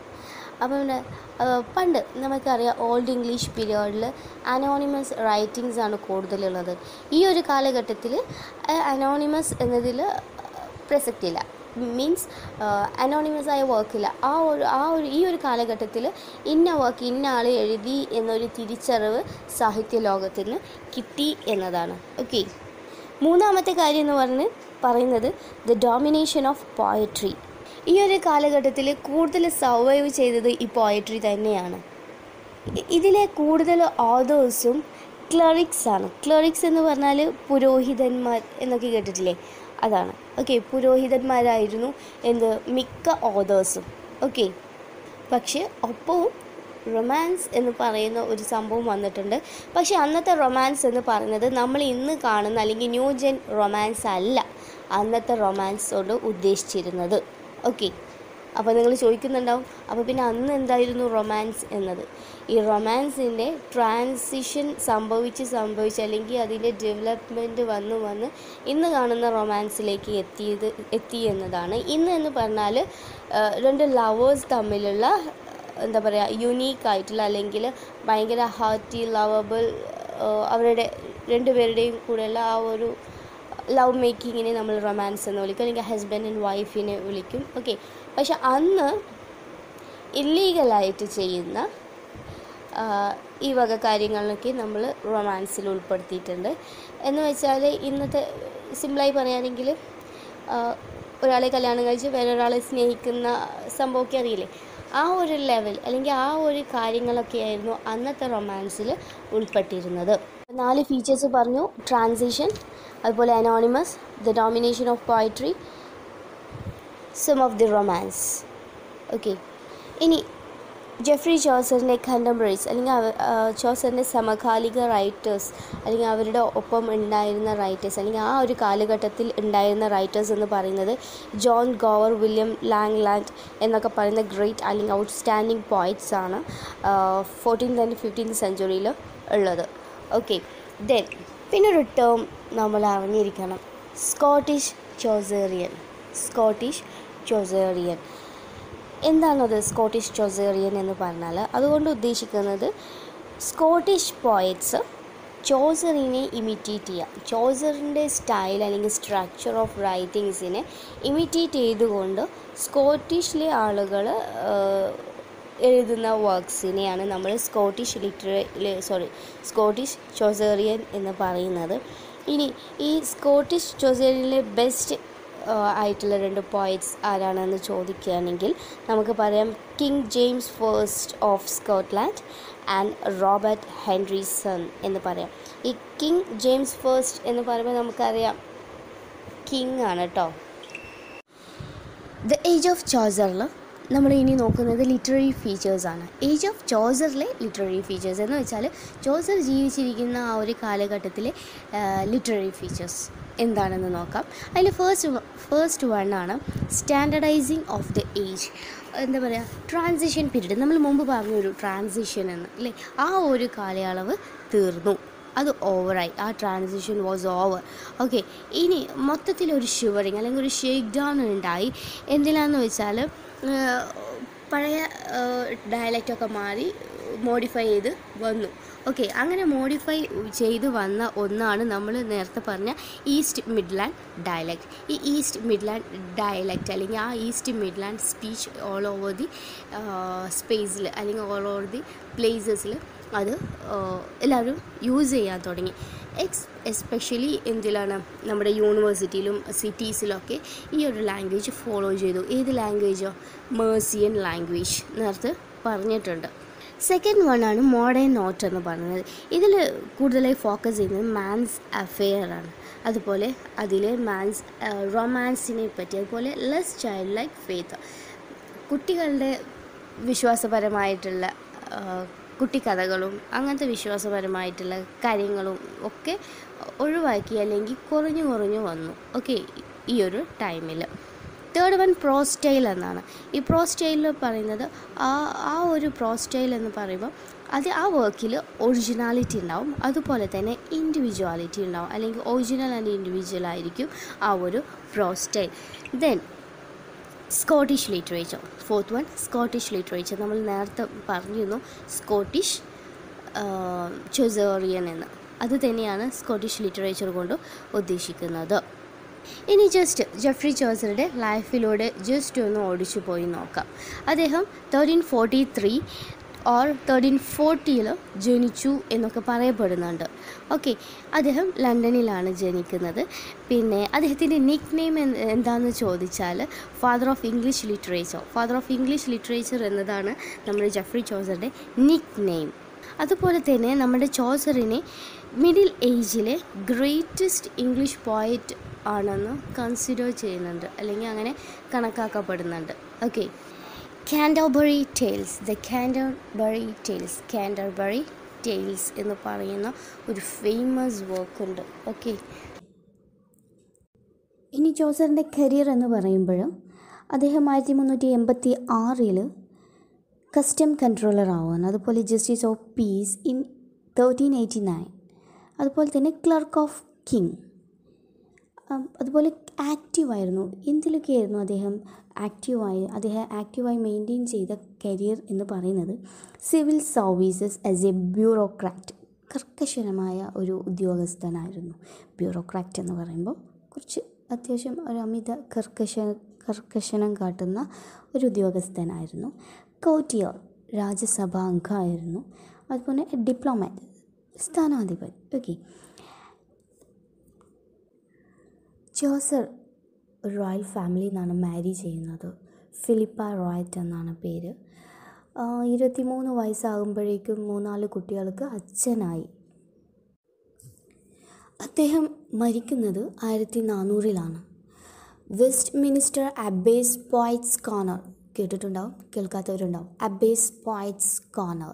അപ്പം പിന്നെ ഏഹ്, പണ്ട് നമുക്കറിയാം ഓൾഡ് ഇംഗ്ലീഷ് പീരിയഡിൽ അനോണിമസ് റൈറ്റിങ്സ് ആണ് കൂടുതലുള്ളത് ഈ ഒരു കാലഘട്ടത്തിൽ അനോണിമസ് എന്നതിൽ പ്രസക്തിയില്ല മീൻസ് അനോണിമസ് ആയ വർക്കില്ല ആ ഒരു ആ ഒരു ഈ ഒരു കാലഘട്ടത്തിൽ ഇന്ന വർക്ക് ഇന്ന ആൾ എഴുതി എന്നൊരു തിരിച്ചറിവ് സാഹിത്യ ലോകത്തിന് കിട്ടി എന്നതാണ് ഓക്കെ മൂന്നാമത്തെ കാര്യം എന്ന് പറഞ്ഞ് പറയുന്നത് ദ ഡോമിനേഷൻ ഓഫ് പോയട്രി ഈ ഒരു കാലഘട്ടത്തിൽ കൂടുതൽ സർവൈവ് ചെയ്തത് ഈ പോയട്രി തന്നെയാണ് ഇ- ഇതിലെ കൂടുതൽ ഓതേഴ്സും ക്ലറിക്സ് ആണ് ക്ലറിക്സ് എന്ന് പറഞ്ഞാൽ പുരോഹിതന്മാർ എന്നൊക്കെ കേട്ടിട്ടില്ലേ അതാണ് ഓക്കെ പുരോഹിതന്മാരായിരുന്നു എന്ത് മിക്ക ഓതേഴ്സും ഓക്കെ പക്ഷേ ഒപ്പവും റൊമാൻസ് എന്ന് പറയുന്ന ഒരു സംഭവം വന്നിട്ടുണ്ട് പക്ഷേ അന്നത്തെ റൊമാൻസ് എന്ന് പറയുന്നത് നമ്മൾ ഇന്ന് കാണുന്ന അല്ലെങ്കിൽ ന്യൂ ജെൻ റൊമാൻസ് അല്ല അന്നത്തെ റൊമാൻസ് കൊണ്ട് ഉദ്ദേശിച്ചിരുന്നത് ഓക്കെ അപ്പോൾ നിങ്ങൾ ചോദിക്കുന്നുണ്ടാവും അപ്പോൾ പിന്നെ അന്ന് എന്തായിരുന്നു റൊമാൻസ് എന്നത് ഈ റൊമാൻസിൻ്റെ ട്രാൻസിഷൻ സംഭവിച്ച് സംഭവിച്ച് അല്ലെങ്കിൽ അതിൻ്റെ ഡെവലപ്മെൻറ്റ് വന്ന് വന്ന് ഇന്ന് കാണുന്ന റൊമാൻസിലേക്ക് എത്തിയത് എത്തി എന്നതാണ് ഇന്ന് എന്ന് പറഞ്ഞാൽ ആ, രണ്ട് ലവേഴ്സ് തമ്മിലുള്ള എന്താ പറയുക യുണീക്ക് ആയിട്ടുള്ള അല്ലെങ്കിൽ ഭയങ്കര ഹാർട്ടി ലവബിൾ അവരുടെ രണ്ടുപേരുടെയും കൂടെയുള്ള ആ ഒരു ലവ് മേക്കിങ്ങിനെ നമ്മൾ റൊമാൻസ് എന്ന് വിളിക്കും അല്ലെങ്കിൽ ഹസ്ബൻഡ് ആൻഡ് വൈഫിനെ വിളിക്കും ഓക്കെ പക്ഷെ അന്ന് ഇല്ലീഗലായിട്ട് ചെയ്യുന്ന ആ, ഈ വക കാര്യങ്ങളിലൊക്കെ നമ്മൾ റൊമാൻസിൽ ഉൾപ്പെടുത്തിയിട്ടുണ്ട് എന്ന് വെച്ചാൽ ഇന്നത്തെ സിമ്പിളായി പറയുകയാണെങ്കിൽ ആ, ഒരാളെ കല്യാണം കഴിച്ച് വേറൊരാളെ സ്നേഹിക്കുന്ന സംഭവമൊക്കെ അറിയില്ലേ ആ ഒരു ലെവൽ അല്ലെങ്കിൽ ആ ഒരു കാര്യങ്ങളൊക്കെ ആയിരുന്നു അന്നത്തെ റൊമാൻസിൽ ഉൾപ്പെട്ടിരുന്നത് നാല് ഫീച്ചേഴ്സ് പറഞ്ഞു ട്രാൻസിഷൻ അതുപോലെ anonymous the domination of poetry some of the romance okay ഇനി ജെഫ്രി ചോസറിൻ്റെ കണ്ടംപററീസ് അല്ലെങ്കിൽ അവ ചോസറിൻ്റെ സമകാലിക റൈറ്റേഴ്സ് അല്ലെങ്കിൽ അവരുടെ ഒപ്പം ഉണ്ടായിരുന്ന റൈറ്റേഴ്സ് അല്ലെങ്കിൽ ആ ഒരു കാലഘട്ടത്തിൽ ഉണ്ടായിരുന്ന റൈറ്റേഴ്സ് എന്ന് പറയുന്നത് John Gower William Langland എന്നൊക്കെ പറയുന്ന ഗ്രേറ്റ് അല്ലെങ്കിൽ ഔട്ട്സ്റ്റാൻഡിങ് പോയിറ്റ്സ് ആണ് ഫോർട്ടീൻത് ആൻഡ് ഫിഫ്റ്റീൻത് സെഞ്ചുറിയിൽ ഉള്ളത് ഓക്കെ ദെൻ പിന്നെ ഒരു ടേം നമ്മൾ അറിഞ്ഞിരിക്കണം സ്കോട്ടിഷ് ചോസേറിയൻ സ്കോട്ടിഷ് ചോസേറിയൻ എന്താണത് സ്കോട്ടിഷ് ചോസേറിയൻ എന്ന് പറഞ്ഞാൽ അതുകൊണ്ട് ഉദ്ദേശിക്കുന്നത് സ്കോട്ടിഷ് പോയറ്റ്സ് ചോസറിനെ ഇമിറ്റേറ്റ് ചെയ്യുക ചോസറിൻ്റെ സ്റ്റൈൽ അല്ലെങ്കിൽ സ്ട്രക്ചർ ഓഫ് റൈറ്റിങ്സിനെ ഇമിറ്റേറ്റ് ചെയ്തുകൊണ്ട് സ്കോട്ടിഷിലെ ആളുകൾ എഴുതുന്ന വർക്ക്സിനെയാണ് നമ്മൾ സ്കോട്ടിഷ് ലിറ്ററേ സോറി സ്കോട്ടിഷ് ചോസേറിയൻ എന്ന് പറയുന്നത് ഇനി ഈ സ്കോട്ടിഷ് ചോസേറിയനിലെ ബെസ്റ്റ് ആയിട്ടുള്ള രണ്ട് പോയിറ്റ്സ് ആരാണെന്ന് ചോദിക്കുകയാണെങ്കിൽ നമുക്ക് പറയാം King James first of Scotland and Robert Henryson എന്ന് പറയാം ഈ കിങ് ജെയിംസ് ഫേസ്റ്റ് എന്ന് പറയുമ്പോൾ നമുക്കറിയാം കിങ് ആണ് കേട്ടോ ദ ഏജ് ഓഫ് ചോസറിൽ നമ്മൾ ഇനി നോക്കുന്നത് ലിറ്റററി ഫീച്ചേഴ്സാണ് ഏജ് ഓഫ് ചോസറിലെ ലിറ്റററി ഫീച്ചേഴ്സ് എന്ന് വെച്ചാൽ ചോസർ ജീവിച്ചിരിക്കുന്ന ആ ഒരു കാലഘട്ടത്തിലെ ലിറ്റററി ഫീച്ചേഴ്സ് എന്താണെന്ന് നോക്കാം അതിൽ ഫേസ്റ്റ് ഫേസ്റ്റ് വൺ ആണ് സ്റ്റാൻഡർഡൈസിങ് ഓഫ് ദ ഏജ് എന്താ പറയുക ട്രാൻസിഷൻ പീരീഡ് നമ്മൾ മുമ്പ് പറഞ്ഞൊരു ട്രാൻസിഷൻ എന്ന് അല്ലേ ആ ഒരു കാലയളവ് തീർന്നു അത് ഓവറായി ആ ട്രാൻസിഷൻ വാസ് ഓവർ ഓക്കെ ഇനി മൊത്തത്തിലൊരു ഷിവറിങ് അല്ലെങ്കിൽ ഒരു ഷേക്ക് ഡൗൺ ഉണ്ടായി എന്തിനാന്ന് വെച്ചാൽ പഴയ ഡയലക്റ്റൊക്കെ മാറി മോഡിഫൈ ചെയ്ത് വന്നു ഓക്കെ അങ്ങനെ മോഡിഫൈ ചെയ്ത് വന്ന ഒന്നാണ് നമ്മൾ നേരത്തെ പറഞ്ഞ ഈസ്റ്റ് മിഡ്ലാൻഡ് ഡയലക്റ്റ് ഈ ഈസ്റ്റ് മിഡ്ലാൻഡ് ഡയലക്റ്റ് അല്ലെങ്കിൽ ആ East Midland speech all over the സ്പേസിൽ അല്ലെങ്കിൽ ഓൾ ഓവർ ദി പ്ലേസസിൽ അത് എല്ലാവരും യൂസ് ചെയ്യാൻ തുടങ്ങി എക്സ് എസ്പെഷ്യലി എന്തിലാണ് നമ്മുടെ യൂണിവേഴ്സിറ്റിയിലും സിറ്റീസിലൊക്കെ ഈ ഒരു ലാംഗ്വേജ് ഫോളോ ചെയ്തു ഏത് ലാംഗ്വേജോ മേഴ്സിയൻ ലാംഗ്വേജ് നേരത്തെ പറഞ്ഞിട്ടുണ്ട് സെക്കൻഡ് വൺ ആണ് മോഡേൺ നോട്ട് എന്ന് പറയുന്നത് ഇതിൽ കൂടുതലായി ഫോക്കസ് ചെയ്യുന്നത് മാൻസ് അഫെയർ ആണ് അതുപോലെ അതിൽ മാൻസ് റൊമാൻസിനെ പറ്റി അതുപോലെ ലെസ് ചൈൽഡ് ലൈക്ക് ഫെയ്ത്ത് കുട്ടികളുടെ വിശ്വാസപരമായിട്ടുള്ള കുട്ടിക്കഥകളും അങ്ങനത്തെ വിശ്വാസപരമായിട്ടുള്ള കാര്യങ്ങളും ഒക്കെ ഒഴിവാക്കി അല്ലെങ്കിൽ കുറഞ്ഞു കുറഞ്ഞു വന്നു ഓക്കെ ഈ ഒരു ടൈമിൽ തേർഡ് വൺ പ്രോസ്റ്റൈൽ എന്നാണ് ഈ പ്രോസ്റ്റൈലിൽ പറയുന്നത് ആ ആ ഒരു പ്രോസ്റ്റൈൽ എന്ന് പറയുമ്പോൾ അത് ആ വർക്കിൽ ഒറിജിനാലിറ്റി ഉണ്ടാവും അതുപോലെ തന്നെ ഇൻഡിവിജ്വാലിറ്റി ഉണ്ടാവും അല്ലെങ്കിൽ ഒറിജിനൽ ആൻഡ് ഇൻഡിവിജ്വൽ ആയിരിക്കും ആ ഒരു prose style then Scottish literature fourth one Scottish literature നമ്മൾ നേരത്തെ പറഞ്ഞിരുന്നു സ്കോട്ടിഷ് ചൊസേറിയൻ എന്ന് അത് തന്നെയാണ് സ്കോട്ടിഷ് ലിറ്ററേച്ചർ കൊണ്ട് ഉദ്ദേശിക്കുന്നത് ഇനി ജസ്റ്റ് ജെഫ്രി ചോസറുടെ ലൈഫിലൂടെ ജസ്റ്റ് ഒന്ന് ഓടിച്ചു പോയി നോക്കാം അദ്ദേഹം thirteen forty three or thirteen ഫോർട്ടിയിൽ ജനിച്ചു എന്നൊക്കെ പറയപ്പെടുന്നുണ്ട് ഓക്കെ അദ്ദേഹം ലണ്ടനിലാണ് ജനിക്കുന്നത് പിന്നെ അദ്ദേഹത്തിൻ്റെ നിക് നെയിം എന്താണെന്ന് ചോദിച്ചാൽ father of English literature father of English literature എന്നതാണ് നമ്മുടെ ജെഫ്രി ചോസറുടെ നിക് നെയിം അതുപോലെ തന്നെ നമ്മുടെ ചോസറിനെ മിഡിൽ ഏജിലെ ഗ്രേറ്റസ്റ്റ് ഇംഗ്ലീഷ് പോയറ്റ് ആണെന്ന് കൺസിഡർ ചെയ്യുന്നുണ്ട് അല്ലെങ്കിൽ അങ്ങനെ കണക്കാക്കപ്പെടുന്നുണ്ട് okay Canterbury Tales the Canterbury Tales Canterbury Tales എന്ന് പറയുന്ന ഒരു ഫേമസ് വർക്ക് ഉണ്ട് ഓക്കെ ഇനി ജോസറിൻ്റെ കരിയർ എന്ന് പറയുമ്പോൾ അദ്ദേഹം ആയിരത്തി മുന്നൂറ്റി എൺപത്തി ആറിൽ കസ്റ്റം കൺട്രോളർ ആവുകയാണ് അതുപോലെ justice of peace in thirteen eighty nine അതുപോലെ തന്നെ ക്ലർക്ക് ഓഫ് കിങ് അതുപോലെ ആക്റ്റീവായിരുന്നു എന്തിലൊക്കെയായിരുന്നു അദ്ദേഹം ആക്റ്റീവായി അദ്ദേഹം ആക്റ്റീവായി മെയിൻറ്റെയിൻ ചെയ്ത കരിയർ എന്ന് പറയുന്നത് civil services as a bureaucrat കർക്കശനമായ ഒരു ഉദ്യോഗസ്ഥനായിരുന്നു ബ്യൂറോക്രാറ്റ് എന്ന് പറയുമ്പോൾ കുറച്ച് അത്യാവശ്യം ഒരു അമിത കർക്കശ കർക്കശനം കാട്ടുന്ന ഒരു ഉദ്യോഗസ്ഥനായിരുന്നു കോറ്റിയർ രാജ്യസഭാ അംഗമായിരുന്നു അതുപോലെ ഡിപ്ലോമാറ്റ് സ്ഥാനാധിപതി ഓക്കെ ജോസർ റോയൽ ഫാമിലി നിന്നാണ് മാരി ചെയ്യുന്നത് ഫിലിപ്പ റോയറ്റ് എന്നാണ് പേര് ഇരുപത്തിമൂന്ന് വയസ്സാകുമ്പോഴേക്കും മൂന്നാല് കുട്ടികൾക്ക് അച്ഛനായി അദ്ദേഹം മരിക്കുന്നത് ആയിരത്തി നാനൂറിലാണ് Westminster Abbey's Poets' Corner കേട്ടിട്ടുണ്ടാവും കേൾക്കാത്തവരുണ്ടാവും അബേസ് പോയിറ്റ്സ് കോർണർ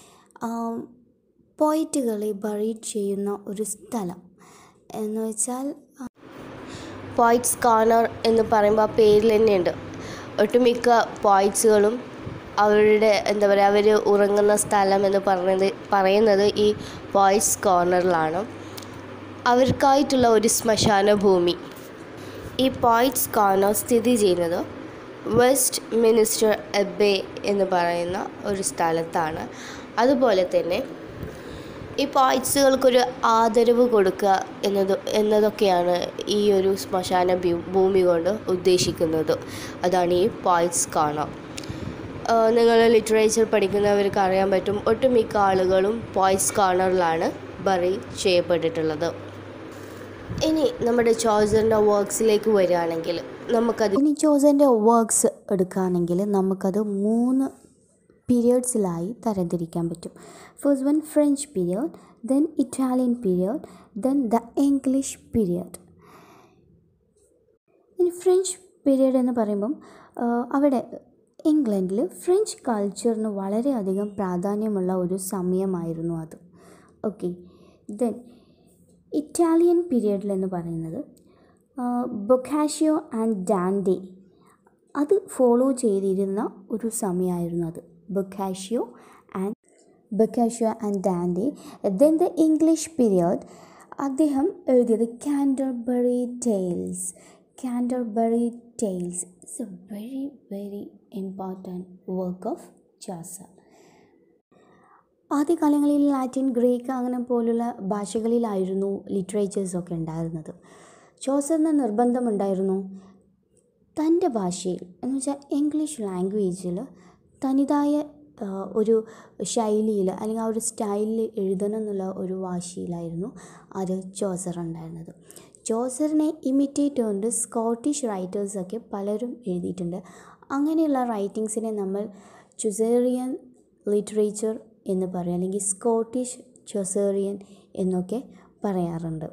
പോയിറ്റുകളെ ബറീഡ് ചെയ്യുന്ന ഒരു സ്ഥലം എന്ന് വെച്ചാൽ പോയിറ്റ്സ് കോർണർ എന്ന് പറയുമ്പോൾ ആ പേരിൽ തന്നെയുണ്ട് ഒട്ടുമിക്ക പോയിറ്റ്സുകളും അവരുടെ എന്താ പറയുക അവർ ഉറങ്ങുന്ന സ്ഥലം എന്ന് പറയുന്നത് പറയുന്നത് ഈ പോയിറ്റ്സ് കോർണറിലാണ് അവർക്കായിട്ടുള്ള ഒരു ശ്മശാന ഭൂമി ഈ പോയിറ്റ്സ് കോർണർ സ്ഥിതി ചെയ്യുന്നത് വെസ്റ്റ് മിനിസ്റ്റർ എബേ എന്ന് പറയുന്ന ഒരു സ്ഥലത്താണ് അതുപോലെ തന്നെ ഈ പോയിറ്റ്സുകൾക്കൊരു ആദരവ് കൊടുക്കുക എന്നത് എന്നതൊക്കെയാണ് ഈ ഒരു ശ്മശാന ഭൂ- ഭൂമി കൊണ്ട് ഉദ്ദേശിക്കുന്നത് അതാണ് ഈ പോയിറ്റ്സ് കോർണർ നിങ്ങൾ ലിറ്ററേച്ചർ പഠിക്കുന്നവർക്ക് അറിയാൻ പറ്റും ഒട്ടുമിക്ക ആളുകളും പോയിറ്റ്സ് കോർണറിലാണ് ബറി ചെയ്യപ്പെട്ടിട്ടുള്ളത് ഇനി നമ്മുടെ ചോയ്സറിൻ്റെ വർക്ക്സിലേക്ക് വരികയാണെങ്കിൽ നമുക്കത് ഇനി ജോസൻ്റെ വർക്ക്സ് എടുക്കുകയാണെങ്കിൽ നമുക്കത് മൂന്ന് പീരിയഡ്സിലായി തരംതിരിക്കാൻ പറ്റും first one French period then Italian period then the English period ഇനി ഫ്രഞ്ച് പീരിയഡ് എന്ന് പറയുമ്പം ആ, അവിടെ ഇംഗ്ലണ്ടിൽ ഫ്രഞ്ച് കൾച്ചറിന് വളരെയധികം പ്രാധാന്യമുള്ള ഒരു സമയമായിരുന്നു അത് ഓക്കെ ദെൻ ഇറ്റാലിയൻ പീരിയഡിൽ എന്ന് പറയുന്നത് ബൊക്കാഷിയോ ആൻഡ് ഡാൻഡെ അത് ഫോളോ ചെയ്തിരുന്ന ഒരു സമയമായിരുന്നു അത് Boccaccio and Boccaccio and Dante then the English period അദ്ദേഹം എഴുതിയത് Canterbury Tales Canterbury Tales it's a very very important work of Chaucer ആദ്യകാലങ്ങളിൽ ലാറ്റിൻ ഗ്രീക്ക് അങ്ങനെ പോലുള്ള ഭാഷകളിലായിരുന്നു ലിറ്ററേച്ചേഴ്സൊക്കെ ഉണ്ടായിരുന്നത് ചോസറിന് നിർബന്ധമുണ്ടായിരുന്നു തൻ്റെ ഭാഷയിൽ എന്ന് വെച്ചാൽ ഇംഗ്ലീഷ് ലാംഗ്വേജിൽ തനിതായ ആ, ഒരു ശൈലിയിൽ അല്ലെങ്കിൽ ആ ഒരു സ്റ്റൈലിൽ എഴുതണം എന്നുള്ള ഒരു വാശിയിലായിരുന്നു അത് ചോസർ ഉണ്ടായിരുന്നത് ചോസറിനെ ഇമിറ്റേറ്റ് കൊണ്ട് സ്കോട്ടിഷ് റൈറ്റേഴ്സൊക്കെ പലരും എഴുതിയിട്ടുണ്ട് അങ്ങനെയുള്ള റൈറ്റിങ്സിനെ നമ്മൾ ചുസേറിയൻ ലിറ്ററേച്ചർ എന്ന് പറയും അല്ലെങ്കിൽ സ്കോട്ടിഷ് ചൊസേറിയൻ എന്നൊക്കെ പറയാറുണ്ട്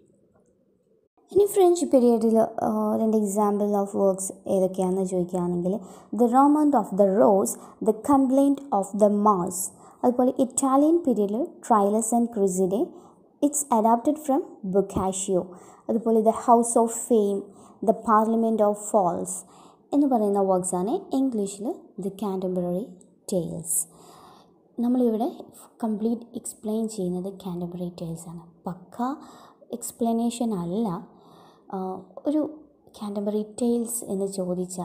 ഇനി ഫ്രഞ്ച് പീരിയഡിൽ രണ്ട് എക്സാമ്പിൾ ഓഫ് വർക്ക്സ് ഏതൊക്കെയാണെന്ന് ചോദിക്കുകയാണെങ്കിൽ the Romaunt of the Rose the Complaint of the Mars അതുപോലെ ഇറ്റാലിയൻ പീരിയഡിൽ Troilus and Criseyde it's adapted from Boccaccio അതുപോലെ the House of Fame the Parliament of Fowls എന്ന് പറയുന്ന വർക്ക്സാണ് ഇംഗ്ലീഷിൽ ദ കാൻറ്റംബററി ടെയിൽസ് നമ്മളിവിടെ കംപ്ലീറ്റ് എക്സ്പ്ലെയിൻ ചെയ്യുന്നത് Canterbury Tales ആണ് പക്ക എക്സ്പ്ലനേഷൻ അല്ല ആ, ഒരു കാൻറ്റബറി ടെയിൽസ് എന്ന് ചോദിച്ചാൽ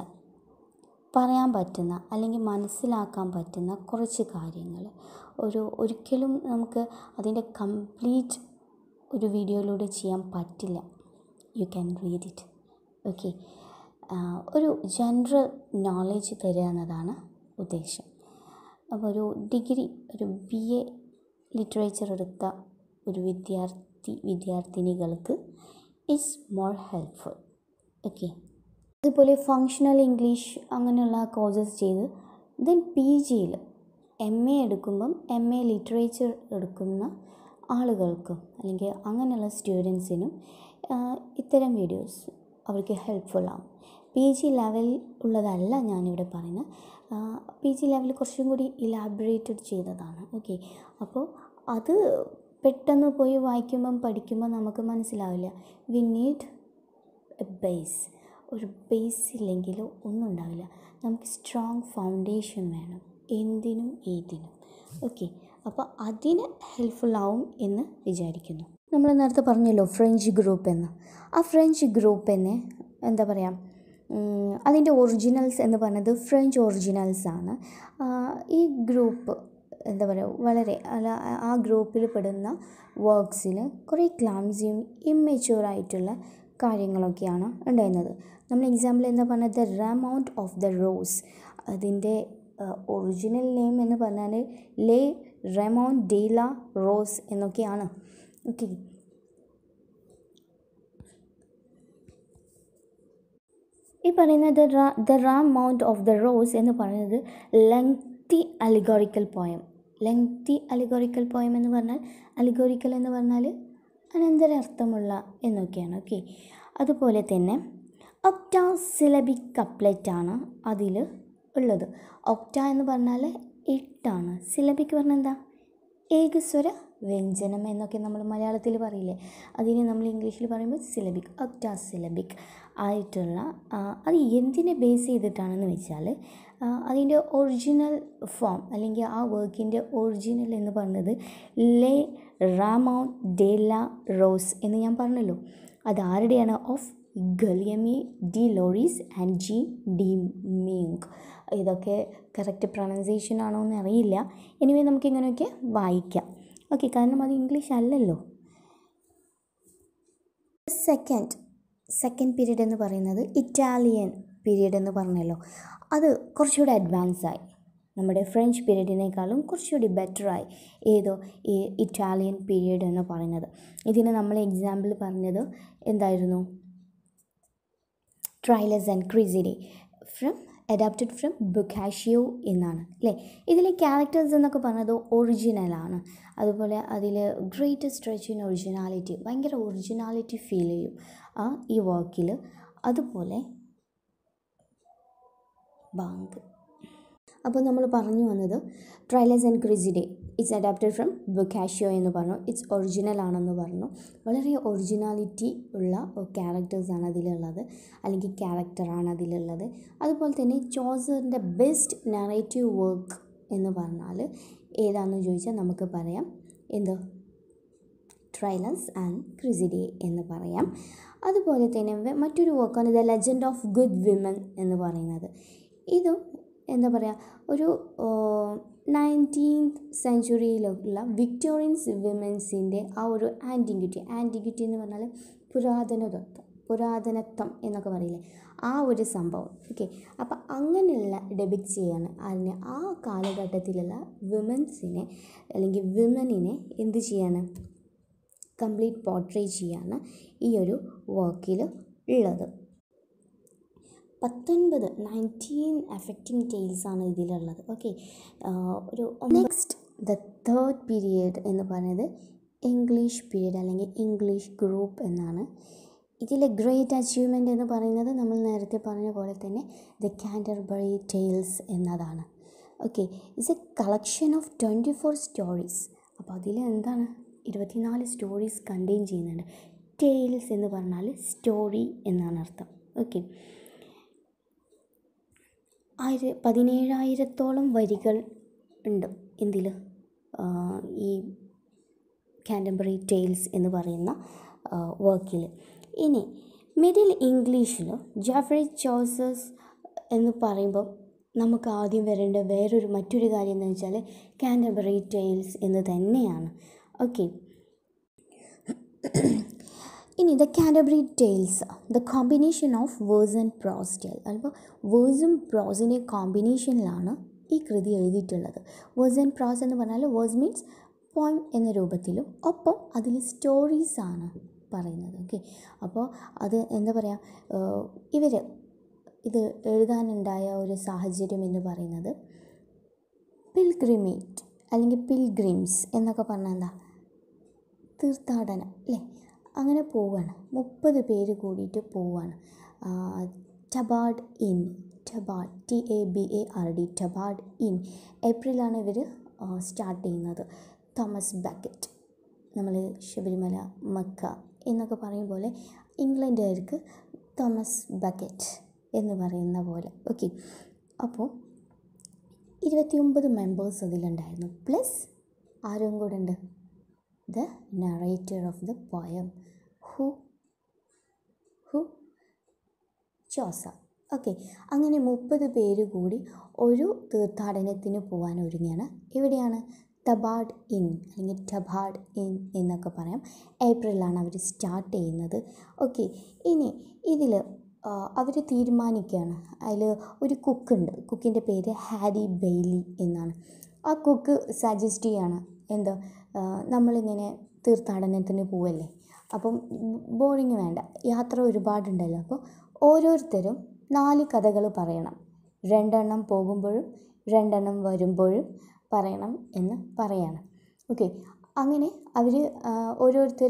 പറയാൻ പറ്റുന്ന അല്ലെങ്കിൽ മനസ്സിലാക്കാൻ പറ്റുന്ന കുറച്ച് കാര്യങ്ങൾ ഒരു ഒരിക്കലും നമുക്ക് അതിൻ്റെ കംപ്ലീറ്റ് ഒരു വീഡിയോയിലൂടെ ചെയ്യാൻ പറ്റില്ല you can read it okay ഒരു ജനറൽ നോളേജ് തരിക എന്നതാണ് ഉദ്ദേശം അപ്പോൾ ഒരു ഡിഗ്രി ഒരു ബി എ ലിറ്ററേച്ചർ എടുത്ത ഒരു വിദ്യാർത്ഥി വിദ്യാർത്ഥിനികൾക്ക് ഇസ് മോർ ഹെൽപ്ഫുൾ ഓക്കെ അതുപോലെ ഫങ്ഷണൽ ഇംഗ്ലീഷ് അങ്ങനെയുള്ള കോഴ്സസ് ചെയ്ത് ദെൻ പി ജിയിൽ എം എ എടുക്കുമ്പം എം എ ലിറ്ററേച്ചർ എടുക്കുന്ന ആളുകൾക്കും അല്ലെങ്കിൽ അങ്ങനെയുള്ള സ്റ്റുഡൻസിനും ഇത്തരം വീഡിയോസ് അവർക്ക് ഹെൽപ്ഫുൾ ആവും പി ജി ലെവൽ ഉള്ളതല്ല ഞാനിവിടെ പറയുന്നത് പി ജി ലെവൽ കുറച്ചും കൂടി ഇലാബറേറ്റഡ് ചെയ്തതാണ് ഓക്കെ അപ്പോൾ അത് പെട്ടെന്ന് പോയി വായിക്കുമ്പം പഠിക്കുമ്പോൾ നമുക്ക് മനസ്സിലാവില്ല വി നീഡ് എ ബേസ് ഒരു ബേസ് ഇല്ലെങ്കിൽ ഒന്നും ഉണ്ടാവില്ല നമുക്ക് സ്ട്രോങ് ഫൗണ്ടേഷൻ വേണം എന്തിനും ഏതിനും ഓക്കെ അപ്പോൾ അതിന് ഹെൽപ്ഫുൾ ആവും എന്ന് വിചാരിക്കുന്നു നമ്മൾ നേരത്തെ പറഞ്ഞല്ലോ ഫ്രഞ്ച് ഗ്രൂപ്പ് എന്ന് ആ ഫ്രഞ്ച് ഗ്രൂപ്പ് തന്നെ എന്താ പറയുക ഉം, അതിൻ്റെ ഒറിജിനൽസ് എന്ന് പറയുന്നത് ഫ്രഞ്ച് ഒറിജിനൽസ് ആണ് ആ, ഈ ഗ്രൂപ്പ് എന്താ പറയുക വളരെ അല്ല ആ ഗ്രൂപ്പിൽ പെടുന്ന വർക്ക്സിൽ കുറേ ക്ലാംസിയും ഇമ്മെച്യൂർ ആയിട്ടുള്ള കാര്യങ്ങളൊക്കെയാണ് ഉണ്ടായിരുന്നത് നമ്മൾ എക്സാമ്പിൾ എന്താ പറഞ്ഞത് the Romaunt of the Rose അതിൻ്റെ ഒറിജിനൽ നെയിം എന്ന് പറഞ്ഞാൽ ലേ റെമൗണ്ട് ഡീല റോസ് എന്നൊക്കെയാണ് ഓക്കെ ഈ പറയുന്നത് the Romaunt of the Rose എന്ന് പറയുന്നത് lengthy allegorical poem lengthy allegorical poem എന്ന് പറഞ്ഞാൽ അലിഗോറിക്കൽ എന്ന് പറഞ്ഞാൽ അനന്തരാർത്ഥമുള്ള എന്നൊക്കെയാണ് ഓക്കെ അതുപോലെ തന്നെ ഒക്ട സിലബിക് കപ്ലറ്റാണ് അതിൽ ഉള്ളത് ഒക്ട എന്ന് പറഞ്ഞാൽ എട്ടാണ് സിലബിക് പറഞ്ഞാൽ എന്താ ഏകസ്വര വ്യഞ്ജനം എന്നൊക്കെ നമ്മൾ മലയാളത്തിൽ പറയില്ലേ അതിനെ നമ്മൾ ഇംഗ്ലീഷിൽ പറയുമ്പോൾ സിലബിക് ഒക്ട സിലബിക് ആയിട്ടുള്ള ആ, അത് എന്തിനെ ബേസ് ചെയ്തിട്ടാണെന്ന് വെച്ചാൽ ആ, അതിൻ്റെ ഒറിജിനൽ ഫോം അല്ലെങ്കിൽ ആ വർക്കിൻ്റെ ഒറിജിനൽ എന്ന് പറഞ്ഞത് ലേ റാമോൺ ഡെ ല റോസ് എന്ന് ഞാൻ പറഞ്ഞല്ലോ അത് ആരുടെയാണ് of Guillaume de Lorris and Jean de Meun ഇതൊക്കെ കറക്റ്റ് പ്രൊണൗൺസിയേഷൻ ആണോ എന്ന് അറിയില്ല എനിവേ നമുക്ക് ഇങ്ങനെയൊക്കെ വായിക്കാം ഓക്കെ കാരണം അത് ഇംഗ്ലീഷ് അല്ലല്ലോ സെക്കൻഡ് സെക്കൻഡ് പീരീഡ് എന്ന് പറയുന്നത് ഇറ്റാലിയൻ പീരീഡ് എന്ന് പറഞ്ഞല്ലോ അത് കുറച്ചുകൂടി അഡ്വാൻസ് ആയി നമ്മുടെ ഫ്രഞ്ച് പീരീഡിനേക്കാളും കുറച്ചുകൂടി ബെറ്ററായി ഏതോ ഈ ഇറ്റാലിയൻ പീരീഡ് എന്ന് പറയുന്നത് ഇതിന് നമ്മൾ എക്സാമ്പിൾ പറഞ്ഞത് എന്തായിരുന്നു Troilus and Criseyde from adapted from Boccaccio എന്നാണ് അല്ലേ ഇതിലെ ക്യാരക്ടേഴ്സ് എന്നൊക്കെ പറഞ്ഞത് ഒറിജിനലാണ് അതുപോലെ അതിൽ ഗ്രേറ്റ് സ്ട്രെച്ച് ഇൻ ഒറിജിനാലിറ്റി ഭയങ്കര ഒറിജിനാലിറ്റി ഫീൽ ചെയ്യും ആ ഈ വർക്കിൽ അതുപോലെ ബാങ്ക് അപ്പോൾ നമ്മൾ പറഞ്ഞു വന്നത് Troilus and Criseyde it's adapted from Boccaccio എന്ന് പറഞ്ഞു ഇറ്റ്സ് ഒറിജിനൽ ആണെന്ന് പറഞ്ഞു വളരെ ഒറിജിനാലിറ്റി ഉള്ള ക്യാരക്ടേഴ്സാണ് അതിലുള്ളത് അല്ലെങ്കിൽ ക്യാരക്ടറാണ് അതിലുള്ളത് അതുപോലെ തന്നെ ചോസറിൻ്റെ ബെസ്റ്റ് നറേറ്റീവ് വർക്ക് എന്ന് പറഞ്ഞാൽ ഏതാണെന്ന് ചോദിച്ചാൽ നമുക്ക് പറയാം എന്ത് ട്രൈലസ് ആൻഡ് ക്രിസിഡി എന്ന് പറയാം അതുപോലെ തന്നെ വെ- മറ്റൊരു വർക്കാണ് the legend of good women എന്ന് പറയുന്നത് ഇതും എന്താ പറയുക ഒരു നയൻറ്റീൻത് സെഞ്ച്വറിയിലുള്ള വിക്ടോറിയൻസ് വിമൻസിൻ്റെ ആ ഒരു ആൻറ്റിക്വിറ്റി ആൻറ്റിക്വിറ്റി എന്ന് പറഞ്ഞാൽ പുരാതനത്വം പുരാതനത്വം എന്നൊക്കെ പറയില്ലേ ആ ഒരു സംഭവം ഓക്കെ അപ്പം അങ്ങനെയുള്ള ഡെബിറ്റ് ചെയ്യാണ് അതിന് ആ കാലഘട്ടത്തിലുള്ള വിമൻസിനെ അല്ലെങ്കിൽ വിമനിനെ എന്ത് ചെയ്യാണ് കംപ്ലീറ്റ് പോർട്രേ ചെയ്യാണ് ഈ ഒരു വർക്കിൽ ഉള്ളത് പത്തൊൻപത് നയൻറ്റീൻ അഫക്റ്റിംഗ് ടെയിൽസ് ആണ് ഇതിലുള്ളത് ഓക്കെ ഒരു നെക്സ്റ്റ് ദ തേർഡ് പീരിയഡ് എന്ന് പറയുന്നത് ഇംഗ്ലീഷ് പീരീഡ് അല്ലെങ്കിൽ ഇംഗ്ലീഷ് ഗ്രൂപ്പ് എന്നാണ് ഇതിലെ ഗ്രേറ്റ് അച്ചീവ്മെൻ്റ് എന്ന് പറയുന്നത് നമ്മൾ നേരത്തെ പറഞ്ഞ പോലെ തന്നെ ദ കാൻഡർബറി ടെയിൽസ് എന്നതാണ് okay it's a collection of twenty four stories അപ്പോൾ അതിൽ എന്താണ് ഇരുപത്തിനാല് സ്റ്റോറീസ് കണ്ടെയ്ൻ ചെയ്യുന്നുണ്ട് ടെയിൽസ് എന്ന് പറഞ്ഞാൽ സ്റ്റോറി എന്നാണ് അർത്ഥം ഓക്കെ ആയിര പതിനേഴായിരത്തോളം വരികൾ ഉണ്ട് എന്തിൽ ഈ കാൻറ്റംബറി ടെയിൽസ് എന്ന് പറയുന്ന വർക്കിൽ ഇനി മിഡിൽ ഇംഗ്ലീഷിൽ ജാഫ്രി ചോസസ് എന്ന് പറയുമ്പോൾ നമുക്ക് ആദ്യം വരേണ്ട വേറൊരു മറ്റൊരു കാര്യം എന്ന് വെച്ചാൽ കാൻറ്റംബറി ടെയിൽസ് എന്ന് തന്നെയാണ് ഓക്കെ ഇനി the Canterbury tales the combination of verse and prose tale അപ്പോൾ വേഴ്സും പ്രോസിൻ്റെ കോമ്പിനേഷനിലാണ് ഈ കൃതി എഴുതിയിട്ടുള്ളത് വേഴ്സ് ആൻഡ് പ്രോസ് എന്ന് പറഞ്ഞാൽ വേഴ്സ് മീൻസ് പോയിം എന്ന രൂപത്തിലും ഒപ്പം അതിൽ സ്റ്റോറീസാണ് പറയുന്നത് ഓക്കെ അപ്പോൾ അത് എന്താ പറയുക ഇവർ ഇത് എഴുതാനുണ്ടായ ഒരു സാഹചര്യം എന്ന് പറയുന്നത് പിൽഗ്രിമേറ്റ് അല്ലെങ്കിൽ പിൽഗ്രിംസ് എന്നൊക്കെ പറഞ്ഞാൽ എന്താ തീർത്ഥാടനം അല്ലേ അങ്ങനെ പോവാണ് മുപ്പത് പേര് കൂടിയിട്ട് പോവാണ് Tabard in Tabard T A B A R D Tabard in ഏപ്രിലാണ് ഇവർ സ്റ്റാർട്ട് ചെയ്യുന്നത് തോമസ് ബാക്കറ്റ് നമ്മൾ ശബരിമല മക്ക എന്നൊക്കെ പറയും പോലെ ഇംഗ്ലണ്ടുകാർക്ക് തോമസ് ബക്കറ്റ് എന്ന് പറയുന്ന പോലെ ഓക്കെ അപ്പോൾ ഇരുപത്തിയൊമ്പത് മെമ്പേഴ്സ് അതിലുണ്ടായിരുന്നു പ്ലസ് ആരും കൂടെ ഉണ്ട് the narrator of the poem who who Chaucer okay അങ്ങനെ മുപ്പത് പേര് കൂടി ഒരു തീർത്ഥാടനത്തിന് പോകാൻ ഒരുങ്ങിയാണ് എവിടെയാണ് ടബാഡ് ഇൻ അല്ലെങ്കിൽ ടബാഡ് ഇൻ എന്നൊക്കെ പറയാം ഏപ്രിലാണ് അവർ സ്റ്റാർട്ട് ചെയ്യുന്നത് ഓക്കെ ഇനി ഇതിൽ അവർ തീരുമാനിക്കുകയാണ് അതിൽ ഒരു കുക്കുണ്ട് കുക്കിൻ്റെ പേര് ഹാരി ബെയ്ലി എന്നാണ് ആ കുക്ക് സജസ്റ്റ് ചെയ്യാണ് എന്താ ആ, നമ്മളിങ്ങനെ തീർത്ഥാടനത്തിന് പോവല്ലേ അപ്പം ബോറിങ് വേണ്ട യാത്ര ഒരുപാടുണ്ടല്ലോ അപ്പോൾ ഓരോരുത്തരും നാല് കഥകൾ പറയണം രണ്ടെണ്ണം പോകുമ്പോഴും രണ്ടെണ്ണം വരുമ്പോഴും പറയണം എന്ന് പറയാണ് ഓക്കെ അങ്ങനെ അവർ ഓരോരുത്തർ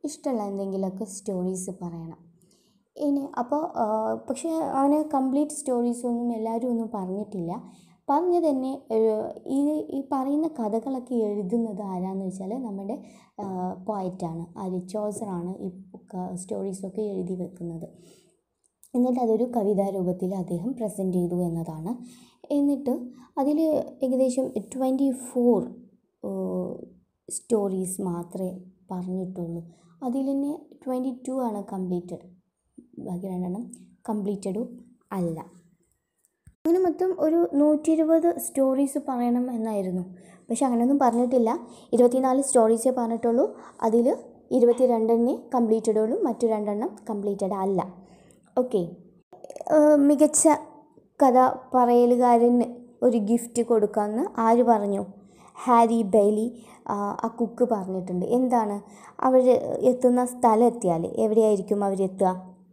ഇഷ്ടമുള്ള എന്തെങ്കിലുമൊക്കെ സ്റ്റോറീസ് പറയണം ഇനി അപ്പോൾ പക്ഷേ അങ്ങനെ കംപ്ലീറ്റ് സ്റ്റോറീസ് ഒന്നും എല്ലാവരും ഒന്നും പറഞ്ഞിട്ടില്ല പറഞ്ഞു തന്നെ ഏഹ്, ഈ ഈ പറയുന്ന കഥകളൊക്കെ എഴുതുന്നത് ആരാന്ന് വെച്ചാൽ നമ്മുടെ പോയറ്റാണ് ആര് ചോസറാണ് ഈ സ്റ്റോറീസൊക്കെ എഴുതി വെക്കുന്നത് എന്നിട്ട് അതൊരു കവിതാ രൂപത്തിൽ അദ്ദേഹം പ്രസൻറ്റ് ചെയ്തു എന്നതാണ് എന്നിട്ട് അതിൽ ഏകദേശം ട്വൻറ്റി ഫോർ സ്റ്റോറീസ് മാത്രമേ പറഞ്ഞിട്ടുള്ളൂ അതിൽ തന്നെ ട്വൻറ്റി ടു ആണ് കംപ്ലീറ്റഡ് ബാക്കി രണ്ടെണ്ണം കംപ്ലീറ്റഡും അല്ല അങ്ങനെ മൊത്തം ഒരു നൂറ്റി ഇരുപത് സ്റ്റോറീസ് പറയണം എന്നായിരുന്നു പക്ഷെ അങ്ങനെയൊന്നും പറഞ്ഞിട്ടില്ല ഇരുപത്തിനാല് സ്റ്റോറീസേ പറഞ്ഞിട്ടുള്ളൂ അതിൽ ഇരുപത്തി രണ്ടെണ്ണേ കംപ്ലീറ്റഡ് ഉള്ളൂ മറ്റു രണ്ടെണ്ണം കംപ്ലീറ്റഡ് അല്ല ഓക്കെ മികച്ച കഥ പറയലുകാരന് ഒരു ഗിഫ്റ്റ് കൊടുക്കാമെന്ന് ആര് പറഞ്ഞു ഹാരി ബെയ്ലി ആ, ആ കുക്ക് പറഞ്ഞിട്ടുണ്ട് എന്താണ് അവർ എത്തുന്ന സ്ഥലം എത്തിയാൽ എവിടെയായിരിക്കും അവരെത്തുക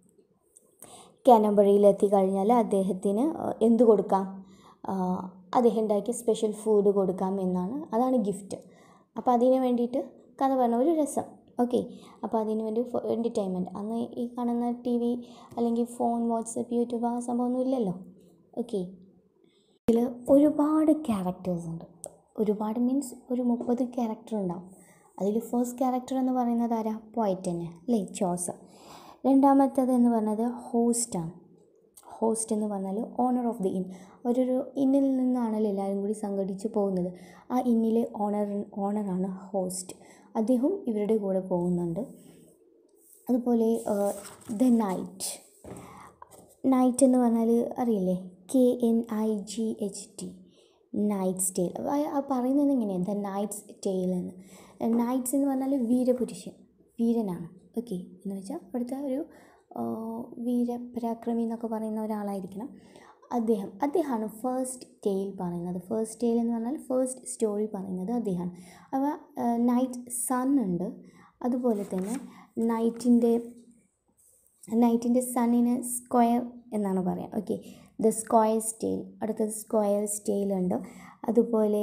കാനബറിയിൽ എത്തിക്കഴിഞ്ഞാൽ അദ്ദേഹത്തിന് എന്ത് കൊടുക്കാം ആ, അദ്ദേഹം ഉണ്ടാക്കിയ സ്പെഷ്യൽ ഫുഡ് കൊടുക്കാം എന്നാണ് അതാണ് ഗിഫ്റ്റ് അപ്പോൾ അതിന് വേണ്ടിയിട്ട് കഥ പറഞ്ഞ ഒരു രസം ഓക്കെ അപ്പോൾ അതിന് വേണ്ടി എൻ്റർടൈൻമെൻറ്റ് അന്ന് ഈ കാണുന്ന ടി വി അല്ലെങ്കിൽ ഫോൺ വാട്സപ്പ് യൂട്യൂബ് ആ സംഭവമൊന്നും ഇല്ലല്ലോ ഓക്കെ ഇതിൽ ഒരുപാട് ക്യാരക്ടേഴ്സ് ഉണ്ട് ഒരുപാട് മീൻസ് ഒരു മുപ്പത് ക്യാരക്ടർ ഉണ്ടാവും അതിൽ ഫസ്റ്റ് ക്യാരക്ടർ എന്ന് പറയുന്നത് ആരാ പോയറ്റ് തന്നെ അല്ലേ ചോസർ രണ്ടാമത്തേത് എന്ന് പറഞ്ഞത് ഹോസ്റ്റാണ് ഹോസ്റ്റ് എന്ന് പറഞ്ഞാൽ ഓണർ ഓഫ് ദി ഇൻ അവരൊരു ഇന്നിൽ നിന്നാണല്ലോ എല്ലാവരും കൂടി സംഘടിച്ച് പോകുന്നത് ആ ഇന്നിലെ ഓണർ ഓണറാണ് ഹോസ്റ്റ് അദ്ദേഹം ഇവരുടെ കൂടെ പോകുന്നുണ്ട് അതുപോലെ ദ നൈറ്റ് നൈറ്റ് എന്ന് പറഞ്ഞാൽ അറിയില്ലേ K N I G H T knight's tale ആ പറയുന്നത് എങ്ങനെയാണ് ദ നൈറ്റ്സ് ടെയിൽ എന്ന് നൈറ്റ്സ് എന്ന് പറഞ്ഞാൽ വീരപുരുഷൻ വീരനാണ് ഓക്കെ എന്ന് വെച്ചാൽ അവിടുത്തെ ഒരു ആ, വീരപരാക്രമി എന്നൊക്കെ പറയുന്ന ഒരാളായിരിക്കണം അദ്ദേഹം അദ്ദേഹമാണ് ഫസ്റ്റ് ടെയിൽ പറയുന്നത് ഫസ്റ്റ് ടെയിൽ എന്ന് പറഞ്ഞാൽ ഫസ്റ്റ് സ്റ്റോറി പറയുന്നത് അദ്ദേഹമാണ് അപ്പോൾ നൈറ്റ് സൺ ഉണ്ട് അതുപോലെ തന്നെ നൈറ്റിൻ്റെ നൈറ്റിൻ്റെ സണ്ണിന് സ്ക്വയർ എന്നാണ് പറയുക ഓക്കെ ദ സ്ക്വയർ സ്റ്റെയിൽ അടുത്തത് സ്ക്വയർ സ്റ്റെയിൽ ഉണ്ട് അതുപോലെ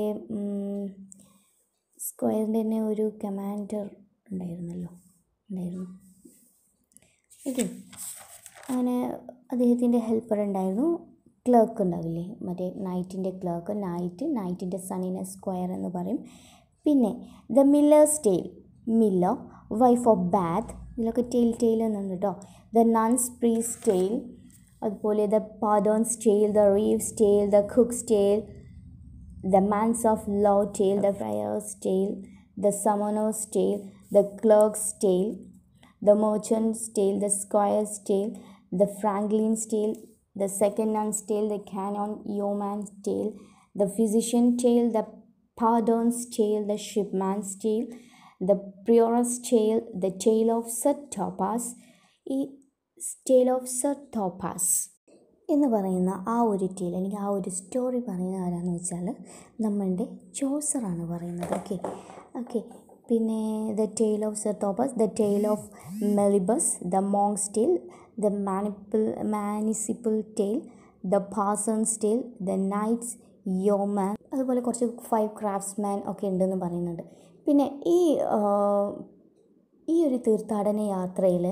സ്ക്വയറിൻ്റെ തന്നെ ഒരു കമാൻഡർ ഉണ്ടായിരുന്നല്ലോ ഉണ്ടായിരുന്നു ഓക്കെ അങ്ങനെ അദ്ദേഹത്തിൻ്റെ ഹെൽപ്പർ ഉണ്ടായിരുന്നു ക്ലർക്ക് ഉണ്ടാവില്ലേ മറ്റേ നൈറ്റിൻ്റെ ക്ലർക്ക് നൈറ്റ് നൈറ്റിൻ്റെ സണ്ണിനെ സ്ക്വയർ എന്ന് പറയും പിന്നെ the miller's tale miller wife of Bath ഇതിലൊക്കെ ടെയിൽ ടെയിൽ എന്നുണ്ട് കേട്ടോ ദ നൺസ് പ്രീസ് ടെയിൽ അതുപോലെ the pardoner's tale the reeve's tale the cook's tale the man's of law tale, the friar's tale, the summoner's tale, the clerk's tale, the merchant's tale, the squire's tale, the franklin's tale, the second nun's tale, the canon yeoman's tale, the physician tale, the pardon's tale, the shipman's tale, the prior's tale, the tale of Sir Thopas, ഈ tale of Sir Thopas എന്ന് പറയുന്ന ആ ഒരു tail അല്ലെങ്കിൽ ആ ഒരു story പറയുന്ന ആരാന്ന് വെച്ചാൽ നമ്മളുടെ ചോസറാണ് പറയുന്നത് ഓക്കെ ഓക്കെ പിന്നെ the tale of Sir Thomas the tale of Melibeus the monk's tale the manciple manciple tale the parson's tale the knight's yeoman അതുപോലെ കുറച്ച് ഫൈവ് ക്രാഫ്റ്റ്സ്മാൻ ഒക്കെ ഉണ്ടെന്ന് പറയുന്നുണ്ട് പിന്നെ ഈ ആ, ഈ ഒരു തീർത്ഥാടന യാത്രയിൽ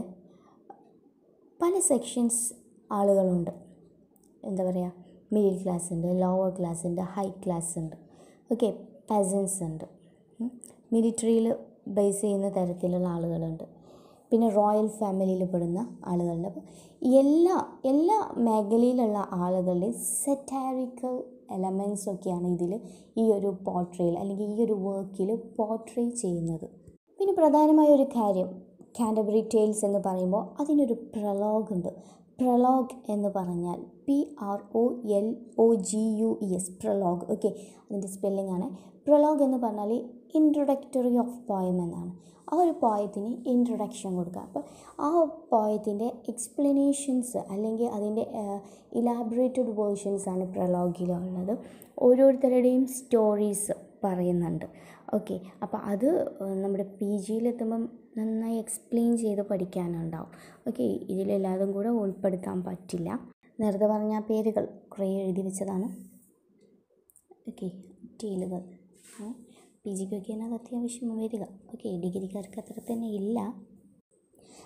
പല സെക്ഷൻസ് ആളുകളുണ്ട് എന്താ പറയുക മിഡിൽ ക്ലാസ് ഉണ്ട് ലോവർ ക്ലാസ് ഉണ്ട് ഹൈ ക്ലാസ് ഉണ്ട് ഓക്കെ പെസൻസ് ഉണ്ട് മിലിറ്ററിയിൽ ബേസ് ചെയ്യുന്ന തരത്തിലുള്ള ആളുകളുണ്ട് പിന്നെ റോയൽ ഫാമിലിയിൽ പെടുന്ന ആളുകളുണ്ട് അപ്പോൾ എല്ലാ എല്ലാ മേഖലയിലുള്ള ആളുകളുടെയും സെറ്റാരിക്കൽ എലമെൻസ് ഒക്കെയാണ് ഇതിൽ ഈ ഒരു പോർട്രേയിൽ അല്ലെങ്കിൽ ഈ ഒരു വർക്കിൽ പോർട്രേ ചെയ്യുന്നത് പിന്നെ പ്രധാനമായ ഒരു കാര്യം കാൻഡബറി ടെയിൽസ് എന്ന് പറയുമ്പോൾ അതിനൊരു പ്രലോഗ് ഉണ്ട് പ്രലോഗ് എന്ന് പറഞ്ഞാൽ P R O L O G U E S Prolog okay അതിൻ്റെ സ്പെല്ലിംഗ് ആണ് പ്രലോഗ് എന്ന് പറഞ്ഞാൽ ഇൻട്രൊഡക്ടറി ഓഫ് പോയം എന്നാണ് ആ ഒരു പോയത്തിന് ഇൻട്രൊഡക്ഷൻ കൊടുക്കുക അപ്പോൾ ആ പോയത്തിൻ്റെ എക്സ്പ്ലനേഷൻസ് അല്ലെങ്കിൽ അതിൻ്റെ ഇലാബറേറ്റഡ് വേർഷൻസ് ആണ് പ്രലോഗിലുള്ളത് ഓരോരുത്തരുടെയും സ്റ്റോറീസ് പറയുന്നുണ്ട് ഓക്കെ അപ്പോൾ അത് ഏഹ്, നമ്മുടെ പി ജിയിലെത്തുമ്പം നന്നായി എക്സ്പ്ലെയിൻ ചെയ്ത് പഠിക്കാനുണ്ടാവും ഓക്കെ ഇതിലെല്ലാതും കൂടെ ഉൾപ്പെടുത്താൻ പറ്റില്ല നേരത്തെ പറഞ്ഞ ആ പേരുകൾ കുറേ എഴുതി വെച്ചതാണ് ഓക്കെ ടീലുകൾ പി ജിക്കൊക്കെയാണ് അത് അത്യാവശ്യം വരിക ഓക്കെ ഡിഗ്രിക്കാർക്ക് അത്ര തന്നെ ഇല്ല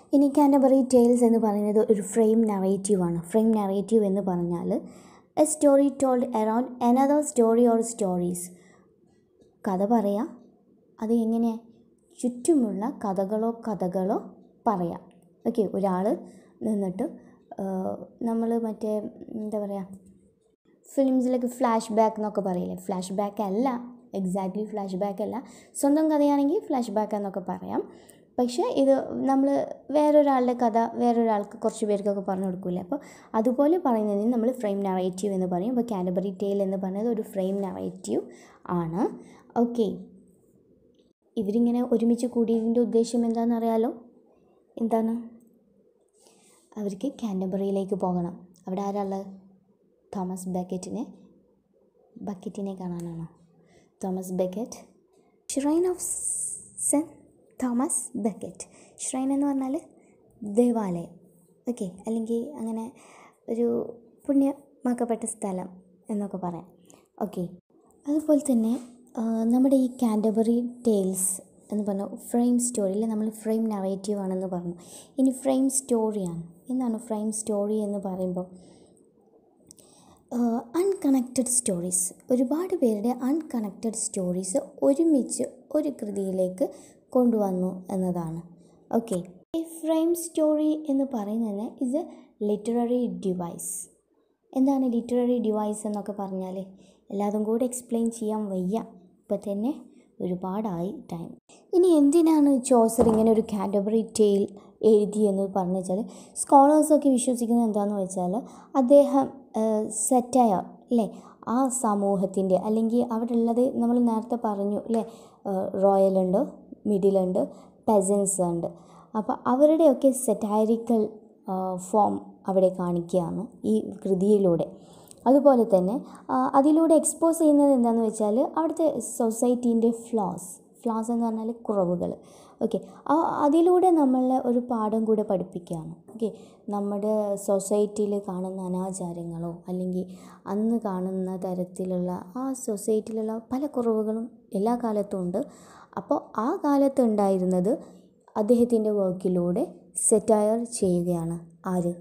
ഇനി കാൻറ്റബറി ടെയിൽസ് എന്ന് പറയുന്നത് ഒരു ഫ്രെയിം നറേറ്റീവ് ആണ് ഫ്രെയിം നറേറ്റീവ് എന്ന് പറഞ്ഞാൽ a story told around another story or stories കഥ പറയാം അത് എങ്ങനെ ചുറ്റുമുള്ള കഥകളോ കഥകളോ പറയാം ഓക്കെ ഒരാൾ നിന്നിട്ട് നമ്മൾ മറ്റേ എന്താ പറയുക ഫിലിംസിലൊക്കെ ഫ്ലാഷ് ബാക്ക് എന്നൊക്കെ പറയില്ലേ ഫ്ലാഷ് ബാക്ക് അല്ല എക്സാക്ട്ലി ഫ്ലാഷ് ബാക്ക് അല്ല സ്വന്തം കഥയാണെങ്കിൽ ഫ്ലാഷ് ബാക്ക് എന്നൊക്കെ പറയാം പക്ഷേ ഇത് നമ്മൾ വേറൊരാളുടെ കഥ വേറൊരാൾക്ക് കുറച്ച് പേർക്കൊക്കെ പറഞ്ഞു കൊടുക്കില്ലേ അപ്പോൾ അതുപോലെ പറയുന്നതിന് നമ്മൾ ഫ്രെയിം നറേറ്റീവ് എന്ന് പറയും അപ്പോൾ കാൻഡബറി ടെയിൽ എന്ന് പറയുന്നത് ഒരു ഫ്രെയിം നറേറ്റീവ് ആണ് ഓക്കെ ഇവരിങ്ങനെ ഒരുമിച്ച് കൂടിയതിൻ്റെ ഉദ്ദേശം എന്താണെന്ന് അറിയാലോ എന്താണ് അവർക്ക് കാൻഡബറിയിലേക്ക് പോകണം അവിടെ ആരാളുള്ളത് തോമസ് ബക്കറ്റിനെ ബക്കറ്റിനെ കാണാനാണോ Thomas Becket shrine of saint Thomas Becket shrine എന്ന് പറഞ്ഞാൽ ദേവാലയം ഓക്കെ അല്ലെങ്കിൽ അങ്ങനെ ഒരു പുണ്യമാക്കപ്പെട്ട സ്ഥലം എന്നൊക്കെ പറയാം ഓക്കെ അതുപോലെ തന്നെ ആ, നമ്മുടെ ഈ കാൻഡബറി ടെയിൽസ് എന്ന് പറഞ്ഞ ഫ്രെയിം സ്റ്റോറിയിൽ നമ്മൾ ഫ്രെയിം നറേറ്റീവ് ആണെന്ന് പറഞ്ഞു ഇനി ഫ്രെയിം സ്റ്റോറിയാണ് എന്താണ് ഫ്രെയിം സ്റ്റോറി എന്ന് പറയുമ്പോൾ അൺകണക്റ്റഡ് സ്റ്റോറീസ് ഒരുപാട് പേരുടെ അൺകണക്റ്റഡ് സ്റ്റോറീസ് ഒരുമിച്ച് ഒരു കൃതിയിലേക്ക് കൊണ്ടുവന്നു എന്നതാണ് ഓക്കെ ഈ ഫ്രെയിം സ്റ്റോറി എന്ന് പറയുന്നത് ഇസ് എ ലിറ്റററി ഡിവൈസ് എന്താണ് ലിറ്റററി ഡിവൈസ് എന്നൊക്കെ പറഞ്ഞാൽ എല്ലാതും കൂടെ എക്സ്പ്ലെയിൻ ചെയ്യാൻ വയ്യ ഇപ്പം തന്നെ ഒരുപാടായി ടൈം ഇനി എന്തിനാണ് ചോസർ ഇങ്ങനെ ഒരു കാറ്റഗറി ടെയിൽ എഴുതിയെന്ന് പറഞ്ഞു വെച്ചാൽ സ്കോളേഴ്സൊക്കെ വിശ്വസിക്കുന്നത് എന്താണെന്ന് വെച്ചാൽ അദ്ദേഹം സെറ്റായ അല്ലേ ആ സമൂഹത്തിൻ്റെ അല്ലെങ്കിൽ അവിടെ ഉള്ളത് നമ്മൾ നേരത്തെ പറഞ്ഞു അല്ലേ റോയലുണ്ട് മിഡിലുണ്ട് പെസൻസ് ഉണ്ട് അപ്പോൾ അവരുടെയൊക്കെ സെറ്റാരിക്കൽ ഫോം അവിടെ കാണിക്കുകയാണ് ഈ കൃതിയിലൂടെ അതുപോലെ തന്നെ ആ, അതിലൂടെ എക്സ്പോസ് ചെയ്യുന്നത് എന്താണെന്ന് വെച്ചാൽ അവിടുത്തെ സൊസൈറ്റീൻ്റെ ഫ്ലാസ് ഫ്ലാസ് എന്ന് പറഞ്ഞാൽ കുറവുകൾ ഓക്കെ ആ അതിലൂടെ നമ്മളെ ഒരു പാഠം കൂടെ പഠിപ്പിക്കുകയാണ് ഓക്കെ നമ്മുടെ സൊസൈറ്റിയിൽ കാണുന്ന അനാചാരങ്ങളോ അല്ലെങ്കിൽ അന്ന് കാണുന്ന തരത്തിലുള്ള ആ സൊസൈറ്റിയിലുള്ള പല കുറവുകളും എല്ലാ കാലത്തും ഉണ്ട് അപ്പോൾ ആ കാലത്ത് ഉണ്ടായിരുന്നത് അദ്ദേഹത്തിൻ്റെ വർക്കിലൂടെ സെറ്റയർ ചെയ്യുകയാണ് ആര്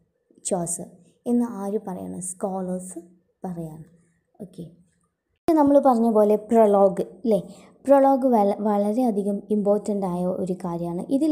ചോസർ എന്ന് ആര് പറയണം സ്കോളേഴ്സ് പറയാണ് ഓക്കെ നമ്മൾ പറഞ്ഞ പോലെ പ്രൊലോഗ് അല്ലേ പ്രൊലോഗ് വള വളരെയധികം ഇമ്പോർട്ടൻ്റ് ആയ ഒരു കാര്യമാണ് ഇതിൽ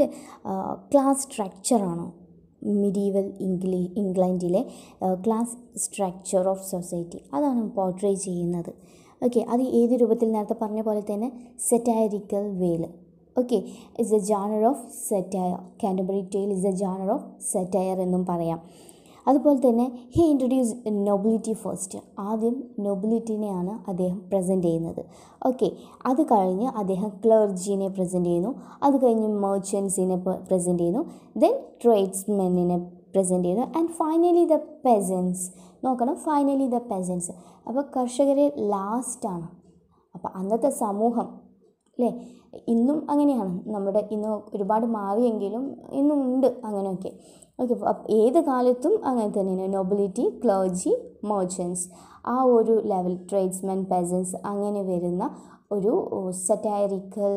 ക്ലാസ് സ്ട്രക്ചറാണോ മിഡീവൽ ഇംഗ്ലീ ഇംഗ്ലണ്ടിലെ ക്ലാസ് സ്ട്രക്ചർ ഓഫ് സൊസൈറ്റി അതാണ് പോർട്രേ ചെയ്യുന്നത് ഓക്കെ അത് ഏത് രൂപത്തിൽ നേരത്തെ പറഞ്ഞ പോലെ തന്നെ സെറ്റാരിക്കൽ വേല് okay is a genre of satire Canterbury tale is a genre of satire എന്നും പറയാം അതുപോലെ തന്നെ ഹി ഇൻട്രൊഡ്യൂസ് നൊബിലിറ്റി ഫസ്റ്റ് ആദ്യം നൊബിലിറ്റിനെയാണ് അദ്ദേഹം പ്രസൻറ്റ് ചെയ്യുന്നത് ഓക്കെ അത് കഴിഞ്ഞ് അദ്ദേഹം ക്ലർജീനെ പ്രസൻറ്റ് ചെയ്യുന്നു അത് കഴിഞ്ഞ് മെർച്ചൻസിനെ പ്രസൻറ്റ് ചെയ്യുന്നു ദെൻ ട്രേഡ്സ്മെന്നിനെ പ്രസൻറ്റ് ചെയ്യുന്നു ആൻഡ് ഫൈനലി ദ പെസൻസ് നോക്കണം ഫൈനലി ദ പെസൻസ് അപ്പോൾ കർഷകരെ ലാസ്റ്റാണ് അപ്പോൾ അന്നത്തെ സമൂഹം അല്ലേ ഇന്നും അങ്ങനെയാണ് നമ്മുടെ ഇന്ന് ഒരുപാട് മാറിയെങ്കിലും ഇന്നും ഉണ്ട് അങ്ങനെയൊക്കെ ഓക്കെ ഏത് കാലത്തും അങ്ങനെ തന്നെയാണ് നൊബിലിറ്റി ക്ലർജി മെർച്ചൻസ് ആ ഒരു ലെവൽ ട്രേഡ്സ്മെൻ പെസൻസ് അങ്ങനെ വരുന്ന ഒരു സറ്റാരിക്കൽ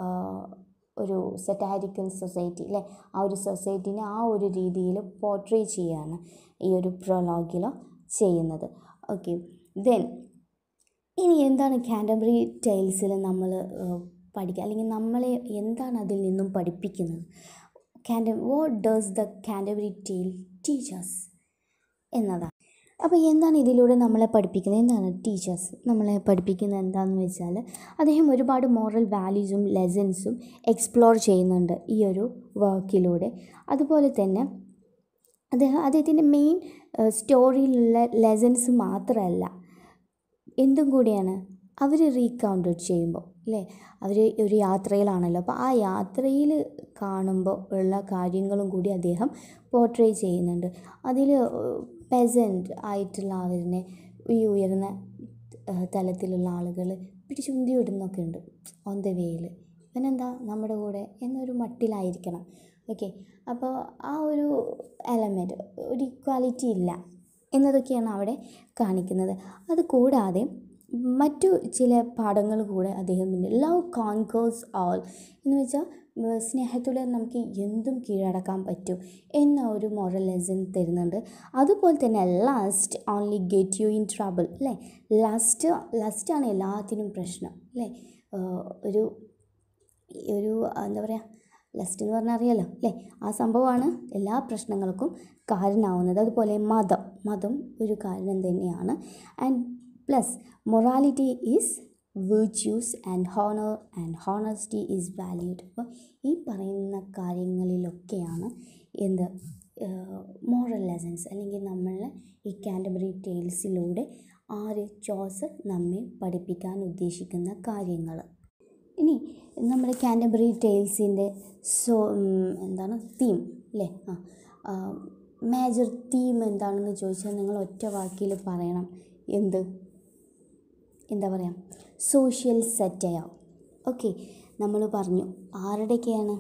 ഒരു സറ്റാരിക്കൽ സൊസൈറ്റി അല്ലേ ആ ഒരു സൊസൈറ്റീനെ ആ ഒരു രീതിയിൽ പോർട്രേ ചെയ്യാണ് ഈ ഒരു പ്രൊലോഗിലോ ചെയ്യുന്നത് ഓക്കെ ദെൻ ഇനി എന്താണ് കാൻഡബറി ടൈൽസിൽ നമ്മൾ പഠിക്കുക അല്ലെങ്കിൽ നമ്മളെ എന്താണ് അതിൽ നിന്നും പഠിപ്പിക്കുന്നത് കാൻഡ what does the Canterbury tale teaches എന്നതാണ് അപ്പോൾ എന്താണ് ഇതിലൂടെ നമ്മളെ പഠിപ്പിക്കുന്നത് എന്താണ് ടീച്ചേഴ്സ് നമ്മളെ പഠിപ്പിക്കുന്നത് എന്താണെന്ന് വെച്ചാൽ അദ്ദേഹം ഒരുപാട് മോറൽ വാല്യൂസും ലെസൺസും എക്സ്പ്ലോർ ചെയ്യുന്നുണ്ട് ഈ ഒരു വർക്കിലൂടെ അതുപോലെ തന്നെ അദ്ദേഹം അദ്ദേഹത്തിൻ്റെ മെയിൻ സ്റ്റോറിയിലുള്ള ലെസൺസ് മാത്രമല്ല എന്തും കൂടിയാണ് അവർ റീകൗണ്ടഡ് ചെയ്യുമ്പോൾ അല്ലേ അവർ ഒരു യാത്രയിലാണല്ലോ അപ്പോൾ ആ യാത്രയിൽ കാണുമ്പോൾ ഉള്ള കാര്യങ്ങളും കൂടി അദ്ദേഹം പോർട്രേ ചെയ്യുന്നുണ്ട് അതിൽ പെസൻറ്റ് ആയിട്ടുള്ള അവരിനെ ഈ ഉയർന്ന ഏഹ്, തലത്തിലുള്ള ആളുകൾ പിടിച്ചുന്തി വിടുന്നൊക്കെ ഉണ്ട് ഓൺ ദ വേയിൽ ഇവനെന്താ നമ്മുടെ കൂടെ എന്നൊരു മട്ടിലായിരിക്കണം ഓക്കെ അപ്പോൾ ആ ഒരു എലമെൻറ്റ് ഒരു ഇക്വാലിറ്റി ഇല്ല എന്നതൊക്കെയാണ് അവിടെ കാണിക്കുന്നത് അത് കൂടാതെ മറ്റു ചില പാഠങ്ങൾ കൂടെ അദ്ദേഹത്തിൻ്റെ ലവ് കോൺകേഴ്സ് ഓൾ എന്ന് വെച്ചാൽ ഏർ സ്നേഹത്തോടെ നമുക്ക് എന്തും കീഴടക്കാൻ പറ്റും എന്ന ഒരു മോറൽ ലെസൺ തരുന്നുണ്ട് അതുപോലെ തന്നെ lust only get you in trouble അല്ലേ ലാസ്റ്റ് ലാസ്റ്റാണ് എല്ലാത്തിനും പ്രശ്നം അല്ലേ ഏർ ഒരു ഒരു എന്താ പറയുക ലസ്റ്റ് എന്ന് പറഞ്ഞാൽ അറിയാലോ അല്ലേ ആ സംഭവമാണ് എല്ലാ പ്രശ്നങ്ങൾക്കും കാരണമാവുന്നത് അതുപോലെ മതം മതം ഒരു കാരണം തന്നെയാണ് and plus morality is virtues and honour and honesty is valued അപ്പോൾ ഈ പറയുന്ന കാര്യങ്ങളിലൊക്കെയാണ് എന്ത് മോറൽ ലെസൺസ് അല്ലെങ്കിൽ നമ്മളെ ഈ കാൻറ്റബറി ടെയിൽസിലൂടെ ആര് ജോസഫ് നമ്മെ പഠിപ്പിക്കാൻ ഉദ്ദേശിക്കുന്ന കാര്യങ്ങൾ ഇനി നമ്മുടെ കാൻറ്റബറി ടെയിൽസിൻ്റെ സോ എന്താണ് തീം അല്ലേ ആ മേജർ തീം എന്താണെന്ന് ചോദിച്ചാൽ നിങ്ങൾ ഒറ്റ വാക്കിൽ പറയണം എന്ത് എന്താ പറയുക സോഷ്യൽ സെറ്റയ ഓക്കെ നമ്മൾ പറഞ്ഞു ആരുടെയൊക്കെയാണ്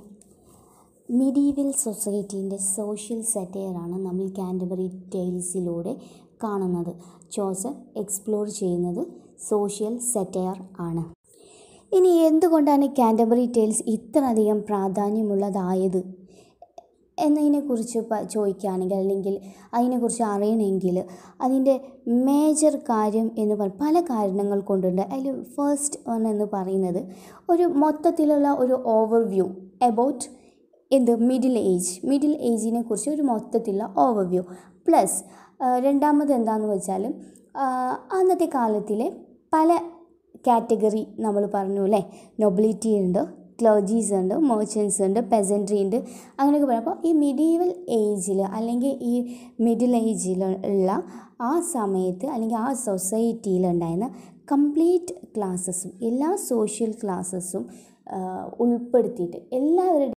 മിഡീവൽ സൊസൈറ്റീൻ്റെ സോഷ്യൽ സെറ്റയറാണ് നമ്മൾ കാൻറ്റബറി ടെയിൽസിലൂടെ കാണുന്നത് ജോസഫ് എക്സ്പ്ലോർ ചെയ്യുന്നത് സോഷ്യൽ സെറ്റയർ ആണ് ഇനി എന്തുകൊണ്ടാണ് കാൻറ്റബറി ടെയിൽസ് ഇത്രയധികം പ്രാധാന്യമുള്ളതായത് എന്നതിനെക്കുറിച്ച് പ ചോദിക്കുകയാണെങ്കിൽ അല്ലെങ്കിൽ അതിനെക്കുറിച്ച് അറിയണമെങ്കിൽ അതിൻ്റെ മേജർ കാര്യം എന്ന് പറ പല കാരണങ്ങൾ കൊണ്ടുണ്ട് അതിൽ ഫസ്റ്റ് വൺ എന്ന് പറയുന്നത് ഒരു മൊത്തത്തിലുള്ള ഒരു ഓവർവ്യൂ എബൌട്ട് എന്ത് മിഡിൽ ഏജ് മിഡിൽ ഏജിനെ കുറിച്ച് ഒരു മൊത്തത്തിലുള്ള ഓവർവ്യൂ പ്ലസ് രണ്ടാമത് എന്താണെന്ന് വെച്ചാൽ അന്നത്തെ കാലത്തിലെ പല കാറ്റഗറി നമ്മൾ പറഞ്ഞു അല്ലേ നൊബിലിറ്റി ഉണ്ട് ക്ലർജീസ് ഉണ്ട് മെർച്ചൻസ് ഉണ്ട് പെസൻട്രി ഉണ്ട് അങ്ങനെയൊക്കെ പറയാം അപ്പോൾ ഈ മിഡീവൽ ഏജിൽ അല്ലെങ്കിൽ ഈ മിഡിൽ ഏജിൽ ഉള്ള ആ സമയത്ത് അല്ലെങ്കിൽ ആ സൊസൈറ്റിയിൽ ഉണ്ടായിരുന്ന കംപ്ലീറ്റ് ക്ലാസ്സസും എല്ലാ സോഷ്യൽ ക്ലാസ്സസും ഉൾപ്പെടുത്തിയിട്ട് എല്ലാവരുടെയും